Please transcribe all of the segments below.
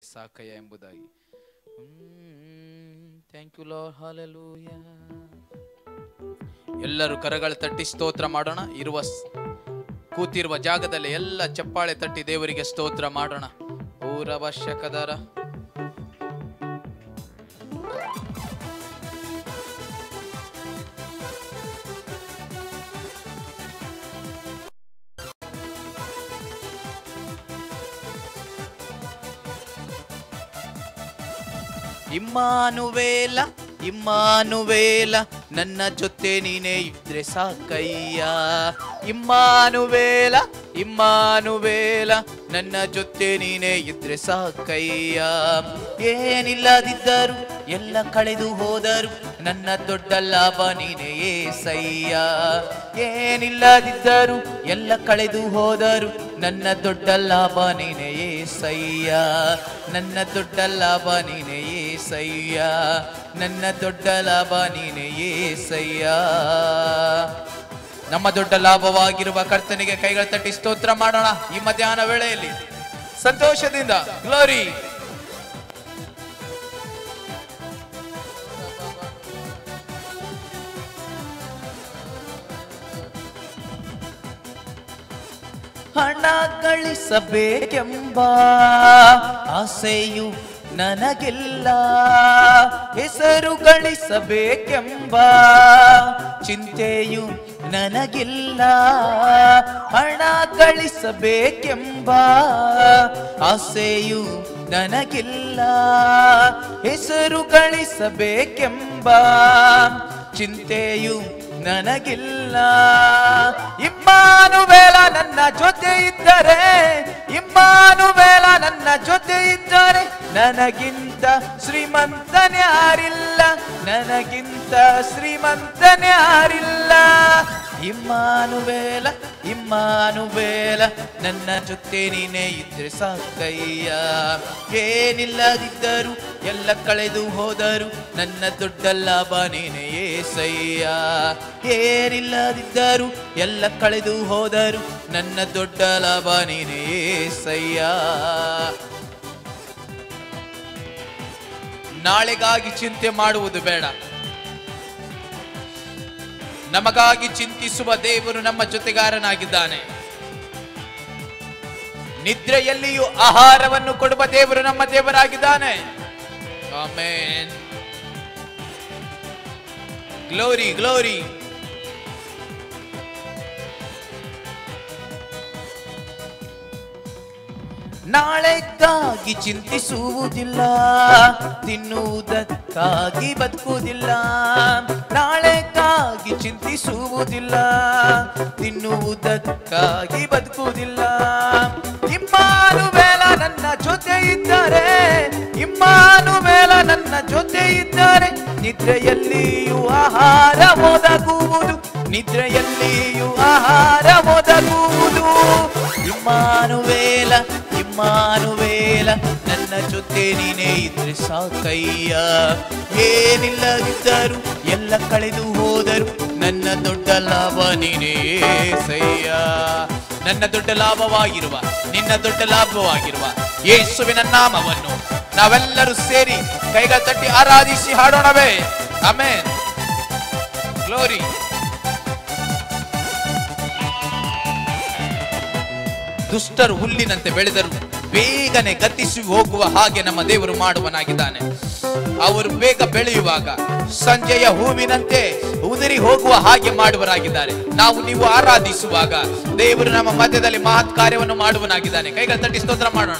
ಸಾಕಯ್ಯ ಎಂಬುದಾಗಿ thank you low hallelujah ಎಲ್ಲರೂ ಕರಗಳ ತಟ್ಟಿ ಸ್ತೋತ್ರ ಮಾಡೋಣ ಇರುವ ಸ್- ಕೂತಿರುವ ಜಾಗದಲ್ಲಿ ಎಲ್ಲ ಚಪ್ಪಾಳೆ ತಟ್ಟಿ ದೇವರಿಗೆ ಸ್ತೋತ್ರ ಮಾಡೋಣ ಊರವಶ್ಯಕದರ ಇಮ್ಮಾನುವೇಲ ಇಮ್ಮಾನುವೇಲ ನನ್ನ ಜೊತೆ ನೀನೇ ಇದ್ರೆ ಸಾಕಯ್ಯ ಇಮ್ಮಾನುವೇಲ ಇಮ್ಮಾನುವೇಲ ನನ್ನ ಜೊತೆ ನೀನೇ ಇದ್ರೆ ಸಾಕಯ್ಯ ಏನಿಲ್ಲದಿದ್ದರು ಎಲ್ಲ ಕಳೆದು ಹೋದರು ನನ್ನ ದೊಡ್ಡ ಲಾಭ ನೀನೇ ಏಸಯ್ಯ ಏನಿಲ್ಲದಿದ್ದರು ಎಲ್ಲ ಕಳೆದು ಹೋದರು ನನ್ನ ದೊಡ್ಡ ಲಾಭ ನೀನೇ ಏಸಯ್ಯ ನನ್ನ ದೊಡ್ಡ ಲಾಭ ನೀನೇ ಏಸಯ್ಯ ನನ್ನ ದೊಡ್ಡ ಲಾಭ ನೀನೇ ಏಸಯ್ಯ ನಮ್ಮ ದೊಡ್ಡ ಲಾಭವಾಗಿರುವ ಕರ್ತನಿಗೆ ಕೈಗಳ ತಟ್ಟಿ ಸ್ತೋತ್ರ ಮಾಡೋಣ ಈ ಮಧ್ಯಾಹ್ನ ವೇಳೆಯಲ್ಲಿ ಸಂತೋಷದಿಂದ ಗ್ಲೋರಿ ಹಣ ಗಳಿಸಬೇಕೆಂಬ ಆಸೆಯು ನನಗಿಲ್ಲ ಹೆಸರು ಗಳಿಸಬೇಕೆಂಬ ಚಿಂತೆಯು ನನಗಿಲ್ಲ ಹಣ ಗಳಿಸಬೇಕೆಂಬ ಆಸೆಯು ನನಗಿಲ್ಲ ಹೆಸರು ಗಳಿಸಬೇಕೆಂಬ ಚಿಂತೆಯು ನನಗಿಲ್ಲ ಇಮ್ಮಾನುವೇಲ ನನ್ನ ಜೊತೆ ಇದ್ದರೆ ಇಮ್ಮಾನುವೇಲ ನನ್ನ ಜೊತೆ ಇದ್ದರೆ ನನಗಿಂತ ಶ್ರೀಮಂತನ್ಯಾರಿಲ್ಲ ನನಗಿಂತ ಶ್ರೀಮಂತನ್ಯಾರಿಲ್ಲ ಇಮ್ಮಾನುವೇಲ ಇಮ್ಮಾನುವೇಲ ನನ್ನ ಜೊತೆ ನೀನೇ ಇದ್ರೆ ಸಾಕಯ್ಯ ಏನಿಲ್ಲದಿದ್ದರು ಎಲ್ಲ ಕಳೆದು ಹೋದರು ನನ್ನ ದೊಡ್ಡ ಲಾಭ ನೀನೇ ಏಸಯ್ಯ ಏನಿಲ್ಲದಿದ್ದರು ಎಲ್ಲ ಕಳೆದು ಹೋದರು ನನ್ನ ದೊಡ್ಡ ಲಾಭ ನೀನೇ ಏಸಯ್ಯ ನಾಳೆಗಾಗಿ ಚಿಂತೆ ಮಾಡುವುದು ಬೇಡ ನಮಗಾಗಿ ಚಿಂತಿಸುವ ದೇವರು ನಮ್ಮ ಜೊತೆಗಾರನಾಗಿದ್ದಾನೆ ನಿದ್ರೆಯಲ್ಲಿಯೂ ಆಹಾರವನ್ನು ಕೊಡುವ ದೇವರು ನಮ್ಮ ದೇವರಾಗಿದ್ದಾನೆ ಆಮೇನ್ ಗ್ಲೋರಿ ಗ್ಲೋರಿ ನಾಳೆಗಾಗಿ ಚಿಂತಿಸುವುದಿಲ್ಲ ತಿನ್ನುವುದಕ್ಕಾಗಿ ಬದುಕುವುದಿಲ್ಲ ನಾಳೆಗಾಗಿ ಚಿಂತಿಸುವುದಿಲ್ಲ ತಿನ್ನುವುದಕ್ಕಾಗಿ ಬದುಕುವುದಿಲ್ಲ ಇಮ್ಮಾನುವೇಲ ನನ್ನ ಜೊತೆ ಇದ್ದರೆ ಇಮ್ಮಾನುವೇಲ ನನ್ನ ಜೊತೆ ಇದ್ದರೆ ನಿದ್ರೆಯಲ್ಲಿಯೂ ಆಹಾರ ಒದಗುವುದು ನಿದ್ರೆಯಲ್ಲಿಯೂ ಆಹಾರ ಒದಗುವುದು ಇಮ್ಮಾನುವೇಲ ಇಮ್ಮಾನುವೇಲ ನನ್ನ ಜೊತೆ ನೀನೇ ಇದ್ರೆ ಸಾಕಯ್ಯ ಏನಿಲ್ಲದಿದ್ದರು ಎಲ್ಲ ಕಳೆದು ಹೋದರು ನನ್ನ ದೊಡ್ಡ ಲಾಭ ನೀನೇ ಸಯ್ಯ ನನ್ನ ದೊಡ್ಡ ಲಾಭವಾಗಿರುವ ನಿನ್ನ ದೊಡ್ಡ ಲಾಭವಾಗಿರುವ ಯೇಸುವಿನ ನಾಮವನ್ನು ನಾವೆಲ್ಲರೂ ಸೇರಿ ಕೈಗಳ ತಟ್ಟಿ ಆರಾಧಿಸಿ ಹಾಡೋಣವೇ ಆಮೇನ್ ಗ್ಲೋರಿ ದುಷ್ಟರು ಹುಲ್ಲಿನಂತೆ ಬೆಳೆದರು ಬೇಗನೆ ಗತಿಸಿ ಹೋಗುವ ಹಾಗೆ ನಮ್ಮ ದೇವರು ಮಾಡುವನಾಗಿದ್ದಾನೆ ಅವರು ಬೇಗ ಬೆಳೆಯುವಾಗ ಸಂಜೆಯ ಹೂವಿನಂತೆ ಉದುರಿ ಹೋಗುವ ಹಾಗೆ ಮಾಡುವರಾಗಿದ್ದಾರೆ ನಾವು ನೀವು ಆರಾಧಿಸುವಾಗ ದೇವರು ನಮ್ಮ ಮಧ್ಯದಲ್ಲಿ ಮಹತ್ ಕಾರ್ಯವನ್ನು ಮಾಡುವನಾಗಿದ್ದಾನೆ ಕೈಗಳ ತಟ್ಟಿ ಸ್ತೋತ್ರ ಮಾಡೋಣ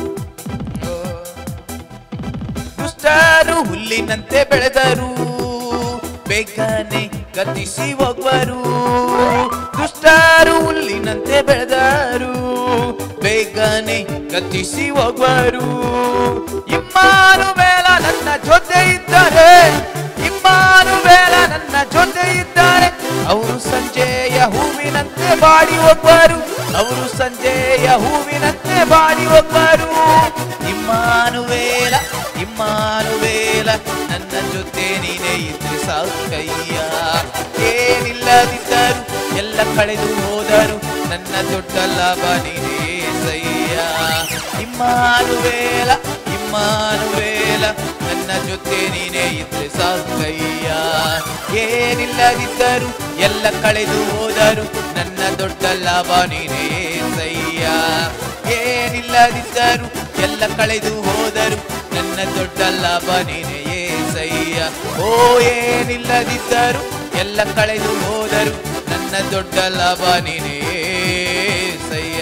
ದುಷ್ಟರು ಹುಲ್ಲಿನಂತೆ ಬೆಳೆದರು ಬೇಗನೆ ಗತಿಸಿ ಹೋಗುವರು ದುಷ್ಟರು ಹುಲ್ಲಿನಂತೆ ಬೆಳೆದರು ಬೇಗನೆ ಗತಿಸಿ ಹೋಗುವರು ಇಮ್ಮಾನು ಬೇಲ ನನ್ನ ಜೊತೆ ಇದ್ದರೆ ಇಮ್ಮಾನು ಬೇಲ ನನ್ನ ಜೊತೆ ಇದ್ದಾರೆ ಅವರು ಸಂಜೆಯ ಹೂವಿನಂತೆ ಬಾಡಿ ಹೋಗುವರು ಅವರು ಸಂಜೆಯ ಹೂವಿನಂತೆ ಬಾಡಿ ಹೋಗುವರು ಇಮ್ಮಾನುವೇಲ ಇಮ್ಮಾನುವೇಲ ನನ್ನ ಜೊತೆ ನೀನೇ ಇದ್ರೆ ಸಾಕಯ್ಯ ಏನಿಲ್ಲದಿದ್ದರು ಎಲ್ಲ ಕಳೆದು ಹೋದರು ನನ್ನ ದೊಡ್ಡ ಲಾಭ ನೀನೇ ಸಯ್ಯ ಇಮ್ಮಾನುವೇಲ ಇಮ್ಮಾನುವೇಲ ನನ್ನ ಜೊತೆ ನೀನೇ ಇದ್ರೆ ಸಾಕಯ್ಯ ಏನಿಲ್ಲದಿದ್ದರು ಎಲ್ಲ ಕಳೆದು ಹೋದರು ನನ್ನ ದೊಡ್ಡ ಲಾಭ ನೀನೇ ಏಸಯ್ಯ ಏನಿಲ್ಲದಿದ್ದರು ಎಲ್ಲ ಕಳೆದು ಹೋದರು ನನ್ನ ದೊಡ್ಡ ಲಾಭ ನೀನೇ ಏಸಯ್ಯ ಓ ಏನಿಲ್ಲದಿದ್ದರು ಎಲ್ಲ ಕಳೆದು ಹೋದರು ನನ್ನ ದೊಡ್ಡ ಲಾಭ ನೀನೇ ಏಸಯ್ಯ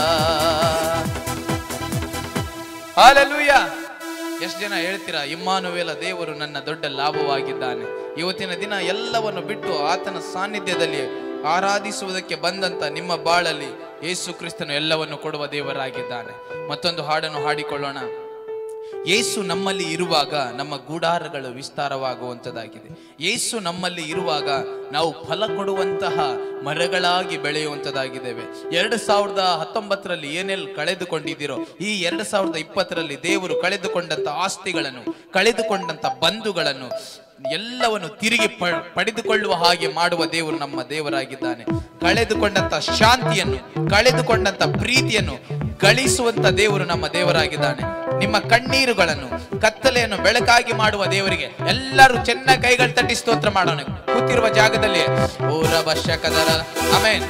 ಹಾಲೆಲೂಯ ಎಷ್ಟು ಜನ ಹೇಳ್ತೀರಾ ಇಮ್ಮಾನುವೇಲ ದೇವರು ನನ್ನ ದೊಡ್ಡ ಲಾಭವಾಗಿದ್ದಾನೆ ಇವತ್ತಿನ ದಿನ ಎಲ್ಲವನ್ನು ಬಿಟ್ಟು ಆತನ ಸಾನ್ನಿಧ್ಯದಲ್ಲಿ ಆರಾಧಿಸುವುದಕ್ಕೆ ಬಂದಂತ ನಿಮ್ಮ ಬಾಳಲ್ಲಿ ಯೇಸು ಕ್ರಿಸ್ತನು ಎಲ್ಲವನ್ನು ಕೊಡುವ ದೇವರಾಗಿದ್ದಾನೆ ಮತ್ತೊಂದು ಹಾಡನ್ನು ಹಾಡಿಕೊಳ್ಳೋಣ ಯೇಸು ನಮ್ಮಲ್ಲಿ ಇರುವಾಗ ನಮ್ಮ ಗೂಡಾರಗಳು ವಿಸ್ತಾರವಾಗುವಂಥದ್ದಾಗಿದೆ ಯೇಸು ನಮ್ಮಲ್ಲಿ ಇರುವಾಗ ನಾವು ಫಲ ಕೊಡುವಂತಹ ಮರಗಳಾಗಿ ಬೆಳೆಯುವಂಥದ್ದಾಗಿದ್ದೇವೆ ಎರಡು ಸಾವಿರದ ಹತ್ತೊಂಬತ್ತರಲ್ಲಿ ಏನೆಲ್ಲ ಕಳೆದುಕೊಂಡಿದ್ದೀರೋ ಈ ಎರಡು ಸಾವಿರದ ಇಪ್ಪತ್ತರಲ್ಲಿ ದೇವರು ಕಳೆದುಕೊಂಡಂತ ಆಸ್ತಿಗಳನ್ನು ಕಳೆದುಕೊಂಡಂತ ಬಂಧುಗಳನ್ನು ಎಲ್ಲವನ್ನು ತಿರುಗಿ ಪ- ಪಡೆದುಕೊಳ್ಳುವ ಹಾಗೆ ಮಾಡುವ ದೇವರು ನಮ್ಮ ದೇವರಾಗಿದ್ದಾನೆ ಕಳೆದುಕೊಂಡಂತ ಶಾಂತಿಯನ್ನು ಕಳೆದುಕೊಂಡಂತ ಪ್ರೀತಿಯನ್ನು ಗಳಿಸುವಂತ ದೇವರು ನಮ್ಮ ದೇವರಾಗಿದ್ದಾನೆ ನಿಮ್ಮ ಕಣ್ಣೀರುಗಳನ್ನು ಕತ್ತಲೆಯನ್ನು ಬೆಳಕಾಗಿ ಮಾಡುವ ದೇವರಿಗೆ ಎಲ್ಲರೂ ಚೆನ್ನಾಗಿ ಕೈಗಳು ತಟ್ಟಿ ಸ್ತೋತ್ರ ಮಾಡೋಣ ಕೂತಿರುವ ಜಾಗದಲ್ಲಿ ಓ ರಬ ಶಕದರ ಆಮೇನ್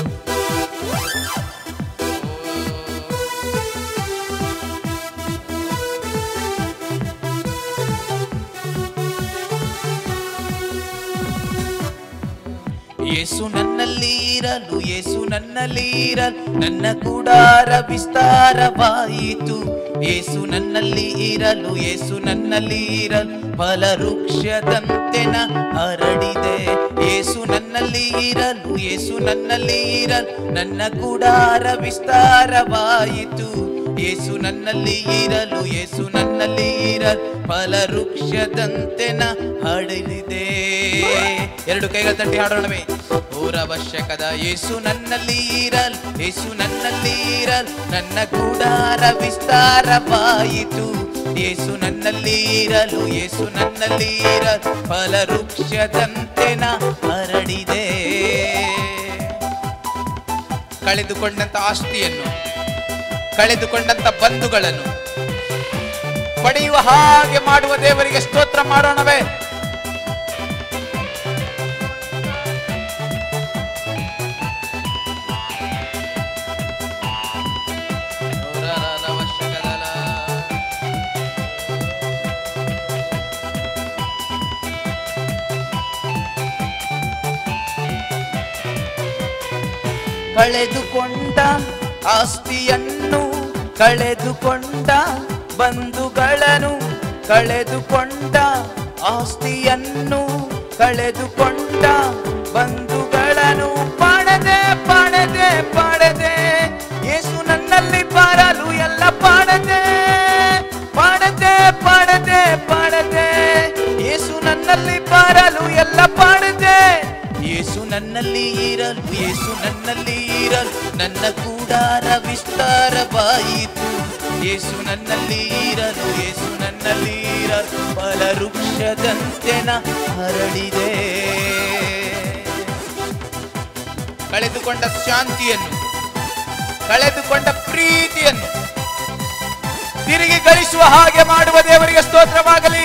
ಯೇಸು ನನ್ನಲ್ಲಿ ಇರಲು ಯೇಸು ನನ್ನಲ್ಲಿ ಇರಲು ನನ್ನ ಕೂಡಾರ ವಿಸ್ತಾರವಾಯಿತು ಯೇಸು ನನ್ನಲ್ಲಿ ಇರಲು ಯೇಸು ನನ್ನಲ್ಲಿ ಇರಲು ಫಲವೃಕ್ಷದಂತೆ ನ ಹರಡಿದೆ ಯೇಸು ನನ್ನಲ್ಲಿ ಇರಲು ಯೇಸು ನನ್ನಲ್ಲಿ ಇರಲು ನನ್ನ ಕೂಡಾರ ವಿಸ್ತಾರವಾಯಿತು ಯೇಸು ನನ್ನಲ್ಲಿ ಇರಲು ಯೇಸು ನನ್ನಲ್ಲಿ ಇರಲು ಫಲವೃಕ್ಷದಂತೆ ನ ಹರಡಿದೆ ಎರಡು ಕೈಗಳ ತಟ್ಟಿ ಹಾಡೋಣವೇ ಊರ ಅವಶ್ಯಕದ ಯೇಸು ನನ್ನಲ್ಲಿ ಇರಲ್ ಯೇಸು ನನ್ನಲ್ಲಿ ಇರಲ್ ನನ್ನ ಕೂಡಾರ ವಿಸ್ತಾರವಾಯಿತು ಯೇಸು ನನ್ನಲ್ಲಿ ಇರಲು ಯೇಸು ನನ್ನಲ್ಲಿ ಇರಲ್ ಫಲವೃಕ್ಷದಂತೆ ನ ಹರಡಿದೆ ಕಳೆದುಕೊಂಡಂತ ಆಸ್ತಿಯನ್ನು ಕಳೆದುಕೊಂಡಂತ ಬಂಧುಗಳನ್ನು ಪಡೆಯುವ ಹಾಗೆ ಮಾಡುವ ದೇವರಿಗೆ ಸ್ತೋತ್ರ ಮಾಡೋಣವೇ ಕಳೆದುಕೊಂಡ ಆಸ್ತಿಯನ್ನು ಕಳೆದುಕೊಂಡ ಬಂಧುಗಳನ್ನು ಕಳೆದುಕೊಂಡ ಆಸ್ತಿಯನ್ನು ಕಳೆದುಕೊಂಡ ಬಂಧುಗಳನ್ನು ಪಾಡದೆ ಪಾಡದೆ ಪಾಡದೆ ಯೇಸು ನನ್ನಲ್ಲಿ ಬಾರಲು ಎಲ್ಲ ಪಾಡದೆ ಪಾಡದೆ ಪಾಡದೆ ಪಾಡದೆ ಯೇಸು ನನ್ನಲ್ಲಿ ಬಾರಲು ಎಲ್ಲ ಪಾಡದೆ ಯೇಸು ನನ್ನಲ್ಲಿ ಇರಲು ಯೇಸು ನನ್ನಲ್ಲಿ ಇರಲು ನನ್ನ ಕೂಡಾರ ವಿಸ್ತಾರವಾಯಿತು ಯೇಸು ನನ್ನಲ್ಲಿ ಇರಲು ಯೇಸು ನನ್ನಲ್ಲಿ ಇರಲು ಫಲವೃಕ್ಷದಂತೆ ನ ಹರಡಿದೆ ಕಳೆದುಕೊಂಡ ಶಾಂತಿಯನ್ನು ಕಳೆದುಕೊಂಡ ಪ್ರೀತಿಯನ್ನು ತಿರುಗಿ ಗಳಿಸುವ ಹಾಗೆ ಮಾಡುವ ದೇವರಿಗೆ ಸ್ತೋತ್ರವಾಗಲಿ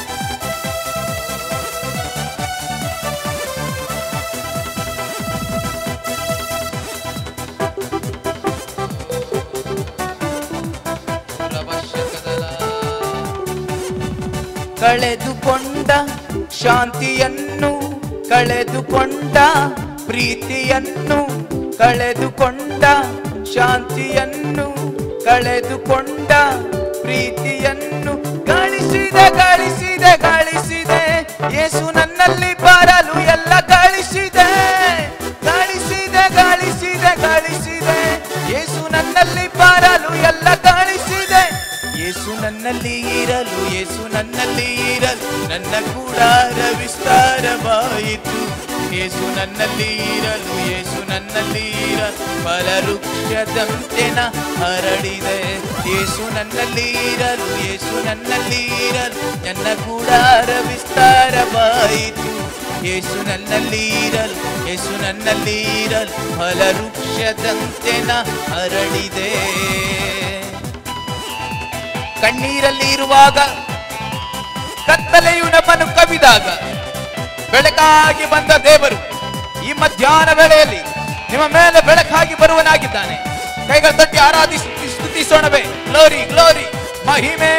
ಕಳೆದುಕೊಂಡ ಶಾಂತಿಯನ್ನು ಕಳೆದುಕೊಂಡ ಪ್ರೀತಿಯನ್ನು ಕಳೆದುಕೊಂಡ ಶಾಂತಿಯನ್ನು ಕಳೆದುಕೊಂಡ ಪ್ರೀತಿಯನ್ನು ಗಳಿಸಿದೆ ಗಳಿಸಿದೆ ಗಳಿಸಿದೆ ಯೇಸು ನನ್ನಲ್ಲಿ ಬರಲು ಎಲ್ಲ ಗಳಿಸಿದೆ ಗಳಿಸಿದೆ ಗಳಿಸಿದೆ ಗಳಿಸಿದೆ ಯೇಸು ನನ್ನಲ್ಲಿ ಬರಲು ಎಲ್ಲ ಗಳಿಸಿದೆ ಯೇಸು ನನ್ನಲ್ಲಿ ಇರಲು ಯೇಸು ನನ್ನಲ್ಲಿ ಇರಲು ನನ್ನ ಕೂಡಾರ ವಿಸ್ತಾರವಾಯಿತು ಯೇಸು ನನ್ನಲ್ಲಿ ಇರಲು ಯೇಸು ನನ್ನಲ್ಲಿ ಇರಲು ಫಲವೃಕ್ಷದಂತೆ ನ ಹರಡಿದೆ ಯೇಸು ನನ್ನಲ್ಲಿ ಇರಲು ಯೇಸು ನನ್ನಲ್ಲಿ ಇರಲು ನನ್ನ ಕೂಡಾರ ವಿಸ್ತಾರವಾಯಿತು ಯೇಸು ನನ್ನಲ್ಲಿ ಇರಲು ಯೇಸು ನನ್ನಲ್ಲಿ ಇರಲು ಫಲವೃಕ್ಷದಂತೆ ನ ಹರಡಿದೆ ಕಣ್ಣೀರಲ್ಲಿ ಇರುವಾಗ ಕತ್ತಲೆಯು ನಮ್ಮನ್ನು ಕವಿದಾಗ ಬೆಳಕಾಗಿ ಬಂದ ದೇವರು ಈ ಮಧ್ಯಾಹ್ನ ವೇಳೆಯಲ್ಲಿ ನಿಮ್ಮ ಮೇಲೆ ಬೆಳಕಾಗಿ ಬರುವನಾಗಿದ್ದಾನೆ ಕೈಗಳು ತಟ್ಟಿ ಆರಾಧಿಸಿ ಸ್ತುತಿಸೋಣವೇ ಗ್ಲೋರಿ ಗ್ಲೋರಿ ಮಹಿಮೆ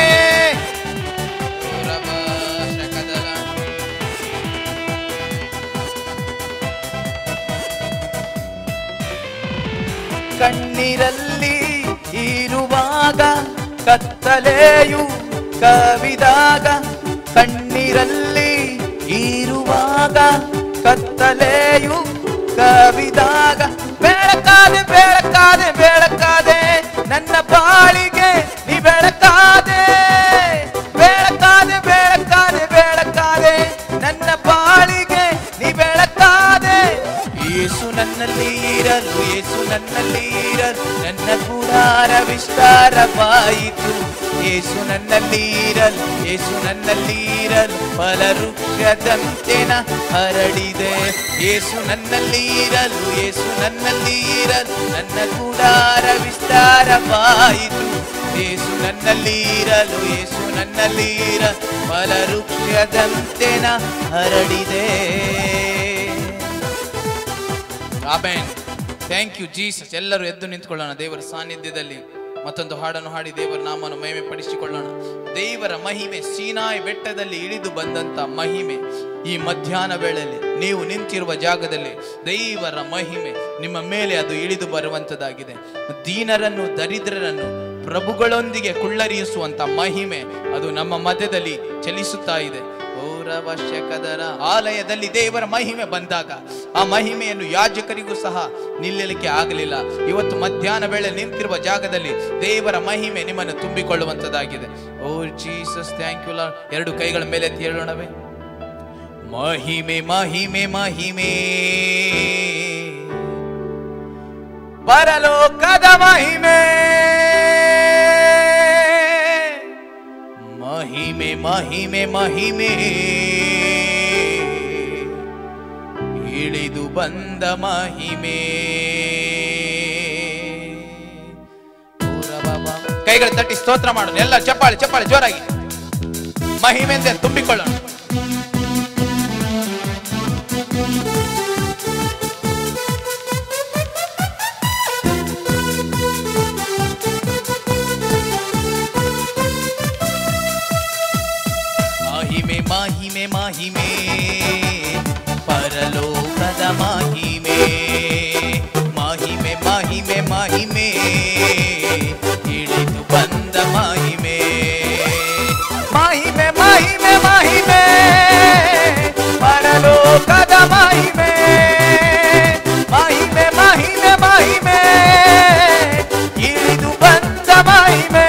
ಕಣ್ಣೀರಲ್ಲಿ ಇರುವಾಗ ಕತ್ತಲೆಯು ಕವಿದಾಗ ಕಣ್ಣೀರಲ್ಲಿ ಇರುವಾಗ ಕತ್ತಲೆಯು ಕವಿದಾಗ ಬೆಳಕಾದೆ ಬೆಳಕಾದೆ ಬೆಳಕಾದೆ ನನ್ನ ಬಾಳಿಗೆ ನೀ ಬೆಳಕಾದೆ ಬೆಳಕಾದೆ ಬೆಳಕಾದೆ ಬೆಳಕಾದೆ ನನ್ನ ಬಾಳಿಗೆ ನೀ ಬೆಳಕಾದೆ ಯೇಸು ನನ್ನಲ್ಲಿ ಇರಲು ಯೇಸು ನನ್ನಲ್ಲಿ ಇರಲು ನನ್ನ ಗುಡಾರ ವಿಸ್ತಾರವಾಯಿತು ಯೇಸು ನನ್ನಲ್ಲಿ ಇರಲು ಯೇಸು ನನ್ನಲ್ಲಿ ಇರಲು ಫಲವೃಕ್ಷದಂತೆನ ಹರಡಿದೆ ಯೇಸು ನನ್ನಲ್ಲಿ ಇರಲು ಯೇಸು ನನ್ನಲ್ಲಿ ಇರಲು ನನ್ನ ಗುಡಾರ ವಿಸ್ತಾರವಾಯಿತು ಯೇಸು ನನ್ನಲ್ಲಿ ಇರಲು ಯೇಸು ನನ್ನಲ್ಲಿ ಇರಲು ಫಲವೃಕ್ಷದಂತೆನ ಹರಡಿದೆ ಆಮೇನ್ ಥ್ಯಾಂಕ್ ಯು ಜೀಸಸ್ ಎಲ್ಲರೂ ಎದ್ದು ನಿಂತ್ಕೊಳ್ಳೋಣ ದೇವರ ಸಾನ್ನಿಧ್ಯದಲ್ಲಿ ಮತ್ತೊಂದು ಹಾಡನ್ನು ಹಾಡಿ ದೇವರ ನಾಮವನ್ನು ಮಹಿಮೆ ಪಡಿಸಿಕೊಳ್ಳೋಣ ದೇವರ ಮಹಿಮೆ ಸೀನಾಯಿ ಬೆಟ್ಟದಲ್ಲಿ ಇಳಿದು ಬಂದಂತ ಮಹಿಮೆ ಈ ಮಧ್ಯಾಹ್ನ ವೇಳೆಯಲ್ಲಿ ನೀವು ನಿಂತಿರುವ ಜಾಗದಲ್ಲಿ ದೇವರ ಮಹಿಮೆ ನಿಮ್ಮ ಮೇಲೆ ಅದು ಇಳಿದು ಬರುವಂತದ್ದಾಗಿದೆ ದೀನರನ್ನು ದರಿದ್ರರನ್ನು ಪ್ರಭುಗಳೊಂದಿಗೆ ಕುಳ್ಳರಿಸುವಂತ ಮಹಿಮೆ ಅದು ನಮ್ಮ ಮಧ್ಯದಲ್ಲಿ ಚಲಿಸುತ್ತಾ ಇದೆ ಔರವಶ್ಯಕದರ ಆಲಯದಲ್ಲಿ ದೇವರ ಮಹಿಮೆ ಬಂದಾಗ ಆ ಮಹಿಮೆಯನ್ನು ಯಾಜಕರಿಗೂ ಸಹ ನಿಲ್ಲಲಿಕ್ಕೆ ಆಗಲಿಲ್ಲ ಇವತ್ತು ಮಧ್ಯಾಹ್ನ ವೇಳೆ ನಿಂತಿರುವ ಜಾಗದಲ್ಲಿ ದೇವರ ಮಹಿಮೆ ನಿಮ್ಮನ್ನು ತುಂಬಿಕೊಳ್ಳುವಂತದ್ದಾಗಿದೆ ಓ ಜೀಸಸ್ ಥ್ಯಾಂಕ್ ಯು ಲಾರ್ಡ್ ಎರಡು ಕೈಗಳ ಮೇಲೆ ಎತ್ತಿ ಹೇಳೋಣವೇ ಮಹಿಮೆ ಮಹಿಮೆ ಮಹಿಮೆ ಪರಲೋಕದ ಮಹಿಮೆ ಮಹಿಮೆ ಮಹಿಮೆ ಮಹಿಮೆ ಇಳಿದು ಬಂದ ಮಹಿಮೆ ಕೈಗಳು ತಟ್ಟಿ ಸ್ತೋತ್ರ ಮಾಡೋಣ ಎಲ್ಲ ಚಪ್ಪಾಳೆ ಚಪ್ಪಾಳೆ ಜೋರಾಗಿ ಮಹಿಮೆಯಿಂದ ತುಂಬಿಕೊಳ್ಳೋಣ ಮಹಿಮೆ ಮಹಿಮೆ ಮಹಿಮೆ ಪರಲೋಕದ ಮಹಿಮೆ ಮಹಿಮೆ ಮಹಿಮೆ ಮಹಿಮೆ ಇಳಿದು ಬಂದ ಮಹಿಮೆ ಮಹಿಮೆ ಮಹಿಮೆ ಮಹಿಮೆ ಪರಲೋಕದ ಮಹಿಮೆ ಮಹಿಮೆ ಮಹಿಮೆ ಮಹಿಮೆ ಇಳಿದು ಬಂದ ಮಹಿಮೆ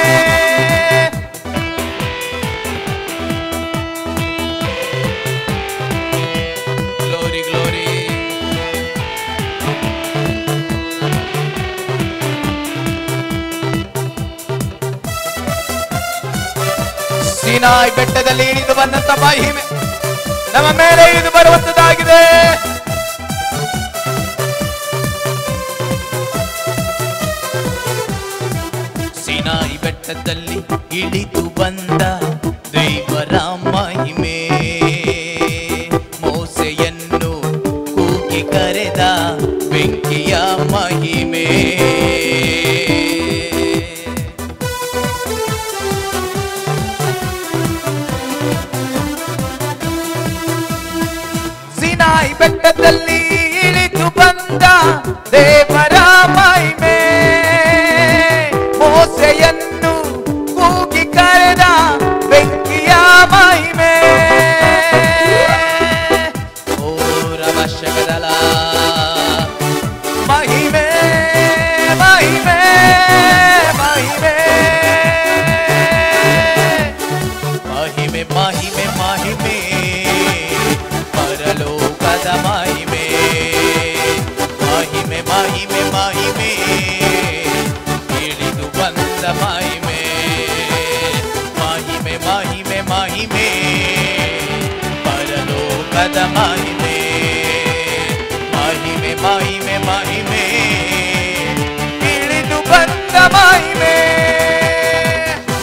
ಗ್ಲೋರಿ ಗ್ಲೋರಿ ಸಿನಾಯ್ ಬೆಟ್ಟದಲ್ಲಿ ಇಳಿದು ಬಂದಂತ ಮಹಿಮೆ ನಮ್ಮ ಮೇಲೆ ಇಳಿದು ಬರುವಂತದ್ದಾಗಿದೆ ಸಿನಾಯಿ ಬೆಟ್ಟದಲ್ಲಿ ಇಳಿದು ಬಂದ ದೇವರ ಮಹಿಮೆ ಮೋಸೆಯನ್ನು ಕೂಗಿ ಕರೆದ ಬೆಂಕಿಯ ಮಹಿಮೆ ಸಿನಾಯಿ ಬೆಟ್ಟದಲ್ಲಿ ಇಳಿದು ಬಂದ ದೇವರ ಮಹಿಮೆ ಮೋಸೆಯನ್ನು ಕೂಗಿ ಕರೆದ ಬೆಂಕಿಯ ಮಹಿಮೆ ಓರವಶ್ಯಕದಲ ಮಹಿಮೆ ಮಹಿಮೆ ಮಹಿಮೆ ಮಹಿಮೆ ಮಹಿಮೆ ಮಹಿಮೆ ಪರಲೋಕದ ಮಹಿಮೆ ಮಹಿಮೆ ಮಹಿಮೆ ಮಹಿಮೆ ಇಳಿದು ಬಂದ ಮಹಿಮೆ ಮಹಿಮೆ ಮಹಿಮೆ ಮಹಿಮೆ ಪರಲೋಕದ ಮಹಿಮೆ ಮಹಿಮೆ ಮಹಿಮೆ ಮಹಿಮೆ ಇಳಿದು ಬಂದ ಮಹಿಮೆ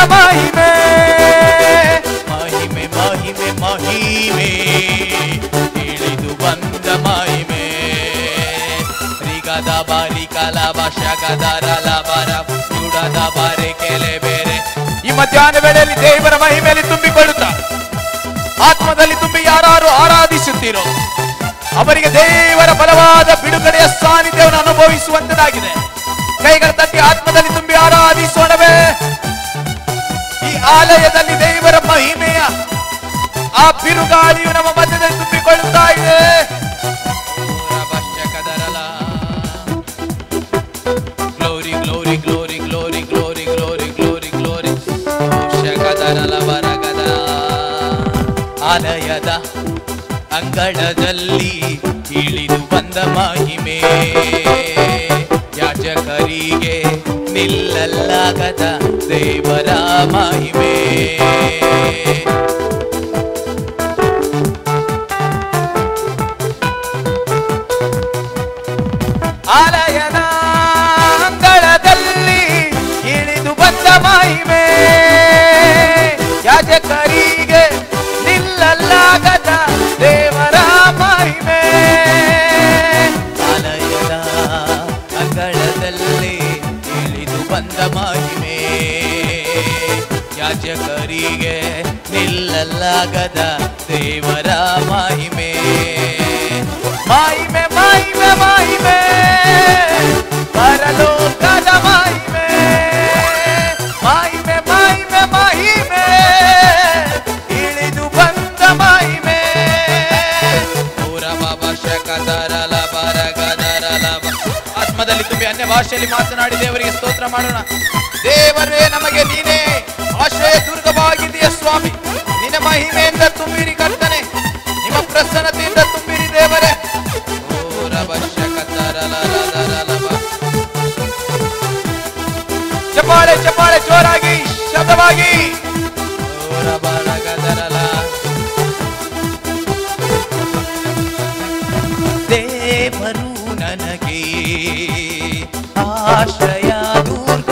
ಮಹಿಮೆ ಮಹಿಮೆ ಮಹಿಮೆ ಮಹಿಮೆ ಇಳಿದು ಬಂದ ಮಹಿಮೆ ರಿಗದ ಬಾರಿ ಕಲಾಬ ಶಗದರ ಲಬರ ಯುಡದ ಬಾರಿ ಕೆಲೆ ಬೇರೆ ಈ ಮಧ್ಯಾಹ್ನ ವೇಳೆಯಲ್ಲಿ ದೇವರ ಮಹಿಮೆಯಲ್ಲಿ ತುಂಬಿಕೊಳ್ಳುತ್ತಾ ಆತ್ಮದಲ್ಲಿ ತುಂಬಿ ಯಾರು ಆರಾಧಿಸುತ್ತೀರೋ ಅವರಿಗೆ ದೇವರ ಬಲವಾದ ಬಿಡುಗಡೆಯ ಸಾನ್ನಿಧ್ಯವನ್ನು ಅನುಭವಿಸುವಂತದಾಗಿದೆ ಕೈಗಳ ತಟ್ಟಿ ಆತ್ಮದಲ್ಲಿ ತುಂಬಿ ಆರಾಧಿಸೋಣವೇ ಈ ಆಲಯದಲ್ಲಿ ದೇವರ ಮಹಿಮೆಯ ಆ ಬಿರುಗಾಳಿಯು ನಮ್ಮ ಮಧ್ಯದಲ್ಲಿ ತುಂಬಿಕೊಳ್ಳುತ್ತಾ ಇದೆ glory glory glory glory glory glory glory glory ಶಕದರಲ ಬರಗದ ಆಲಯದ ಅಂಗಳದಲ್ಲಿ ಇಳಿದು ಬಂದ ಮಹಿಮೆ ಯಾಜಕರಿಗೆ ನಿಲ್ಲಲಾಗದ ದೇವರ ಮಹಿಮೆ ಆಲಯದ ಅಂಗಳದಲ್ಲಿ ಇಳಿದು ಬಂದ ಮಹಿಮೆ ಯಾಜಕರಿಗೆ ನಿಲ್ಲಲಾಗದ ದೇವರ ಮಹಿಮೆ ಆಲಯದ ಅಂಗಳದಲ್ಲಿ ಇಳಿದು ಬಂದ ಮಹಿಮೆ ಯಾಜಕರಿಗೆ ನಿಲ್ಲಲಾಗದ ದೇವರ ಮಹಿಮೆ ಮಹಿಮೆ ಮಹಿಮೆ ಮಹಿಮೆ ಪರಲೋಕದ ಮಹಿಮೆ ಮಹಿಮೆ ಮಹಿಮೆ ಮಹಿಮೆ ಇಳಿದು ಬಂದ ಮಹಿಮೆ ಪೂರ ಬಾಬಾ ಶಕದರಲ ಬರಗದರಲ ಬ- ಆತ್ಮದಲ್ಲಿ ತುಂಬಿ ಅನ್ಯ ಭಾಷೆಯಲ್ಲಿ ಮಾತನಾಡಿ ದೇವರಿಗೆ ಸ್ತೋತ್ರ ಮಾಡೋಣ ದೇವರೇ ನಮಗೆ ನೀನೇ ಆಶ್ರಯ ದುರ್ಗವಾಗಿದೆಯ ಸ್ವಾಮಿ ನಿನ್ನ ಮಹಿಮೆಯಿಂದ ತುಂಬಿರಿ ಕರ್ತನೆ ನಿಮ್ಮ ಪ್ರಸನ್ನತೆಯಿಂದ ತುಂಬಿರಿ ದೇವರೇ ಪೂರ ಬಶಕದರಲ ರದರಲ ಬ- ಚಪ್ಪಾಳೆ ಚಪ್ಪಾಳೆ ಜೋರಾಗಿ ಶಬ್ದವಾಗಿ ಪೂರ ಬರಗದರಲ ದೇವರು ನನಗೆ ಆಶ್ರಯ ದುರ್ಗ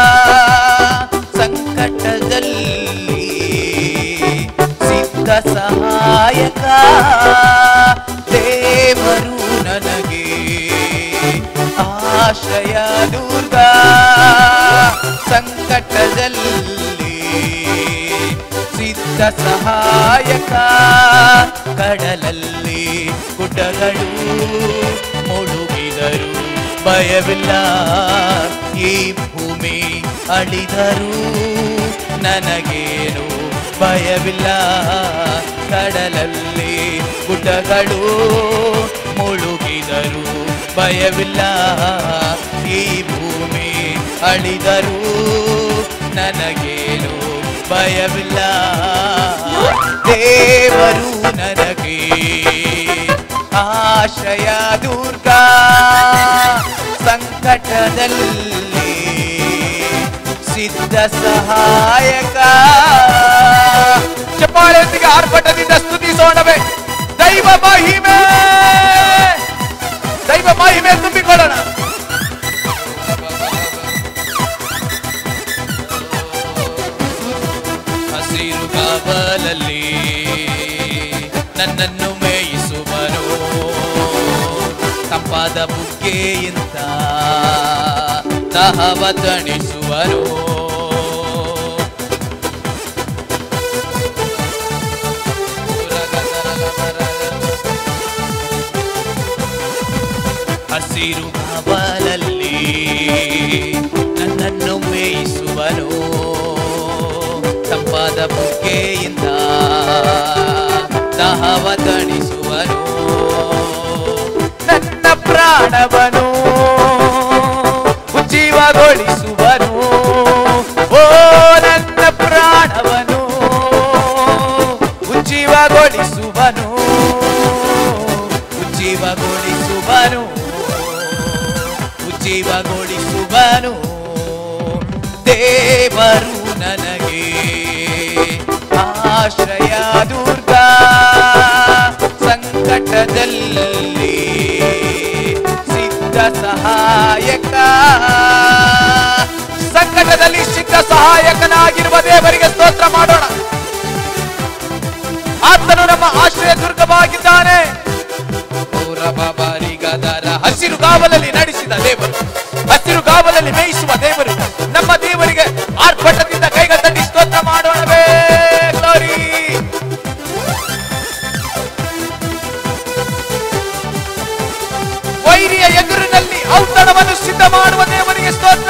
ಸಂಕಟದಲ್ಲಿ ಸಿದ್ಧ ಸಹಾಯಕ ದೇವರು ನನಗೆ ಆಶ್ರಯ ದುರ್ಗ ಸಂಕಟದಲ್ಲಿ ಸಿದ್ಧ ಸಹಾಯಕ ಕಡಲಲ್ಲಿ ಗುಡ್ಡಗಳು ಮುಳುಗಿದರು ಭಯವಿಲ್ಲ ಈ ಭೂಮಿ ಅಳಿದರು ನನಗೇನು ಭಯವಿಲ್ಲ ಕಡಲಲ್ಲಿ ಗುಡ್ಡಗಳು ಮುಳುಗಿದರು ಭಯವಿಲ್ಲ ಈ ಭೂಮಿ ಅಳಿದರು ನನಗೇನು ಭಯವಿಲ್ಲ ದೇವರು ನನಗೆ ಆಶ್ರಯ ದುರ್ಗ ಸಂಕಟದಲ್ಲಿ ಸಿದ್ಧ ಸಹಾಯಕ ಚಪ್ಪಾಳೆಯೊಂದಿಗೆ ಆರ್ಭಟದಿಂದ ಸ್ತುತಿಸೋಣವೇ ದೈವ ಮಹಿಮೆ ದೈವ ಮಹಿಮೆ ತುಂಬಿಕೊಳ್ಳೋಣ ಹಸಿರು ಕಾವಲಲ್ಲಿ ನನ್ನನ್ನು ಮೇಯಿಸುವನು ತಂಪಾದ ಬುಗ್ಗೆಯಿಂದ ದಹವ ತಣಿಸುವನು ಹಸಿರು ಕಾವಲಲ್ಲಿ ನನ್ನನ್ನು ಮೇಯಿಸುವನು ತಂಪಾದ ಬುಗ್ಗೆಯಿಂದ ದಹವ ತಣಿಸುವನು ನನ್ನ ಪ್ರಾಣವನು ಉಜ್ಜೀವಗೊಳಿಸುವನು ಓ ನನ್ನ ಪ್ರಾಣವನು ಉಜ್ಜೀವಗೊಳಿಸುವನು ಉಜ್ಜೀವಗೊಳಿಸುವನು ಉಜ್ಜೀವಗೊಳಿಸುವನು ದೇವರು ನನಗೆ ಆಶ್ರಯ ದುರ್ಗ ಸಂಕಟದಲ್ಲಿ ಸಿದ್ಧ ಸಹಾಯಕ ಸಂಕಟದಲ್ಲಿ ಸಿದ್ಧ ಸಹಾಯಕನಾಗಿರುವ ದೇವರಿಗೆ ಸ್ತೋತ್ರ ಮಾಡೋಣ ಆತನು ನಮ್ಮ ಆಶ್ರಯ ದುರ್ಗವಾಗಿದ್ದಾನೆ ಬಾಬಾರಿಗದರ ಹಸಿರು ಗಾವಲಲ್ಲಿ ನಡೆಸಿದ ದೇವರು ಹಸಿರು ಗಾವಲಲ್ಲಿ ಮೇಯಿಸುವ ದೇವರು ನಮ್ಮ ದೇವರಿಗೆ ಆರ್ಭಟದಿಂದ ಕೈಗಳ ತಟ್ಟಿ ಸ್ತೋತ್ರ ಮಾಡೋಣವೇ ಗ್ಲೋರಿ ವೈರಿಯ ಎದುರಿನಲ್ಲಿ ಔತಣವನ್ನು ಸಿದ್ಧ ಮಾಡುವ ದೇವರಿಗೆ ಸ್ತೋತ್ರ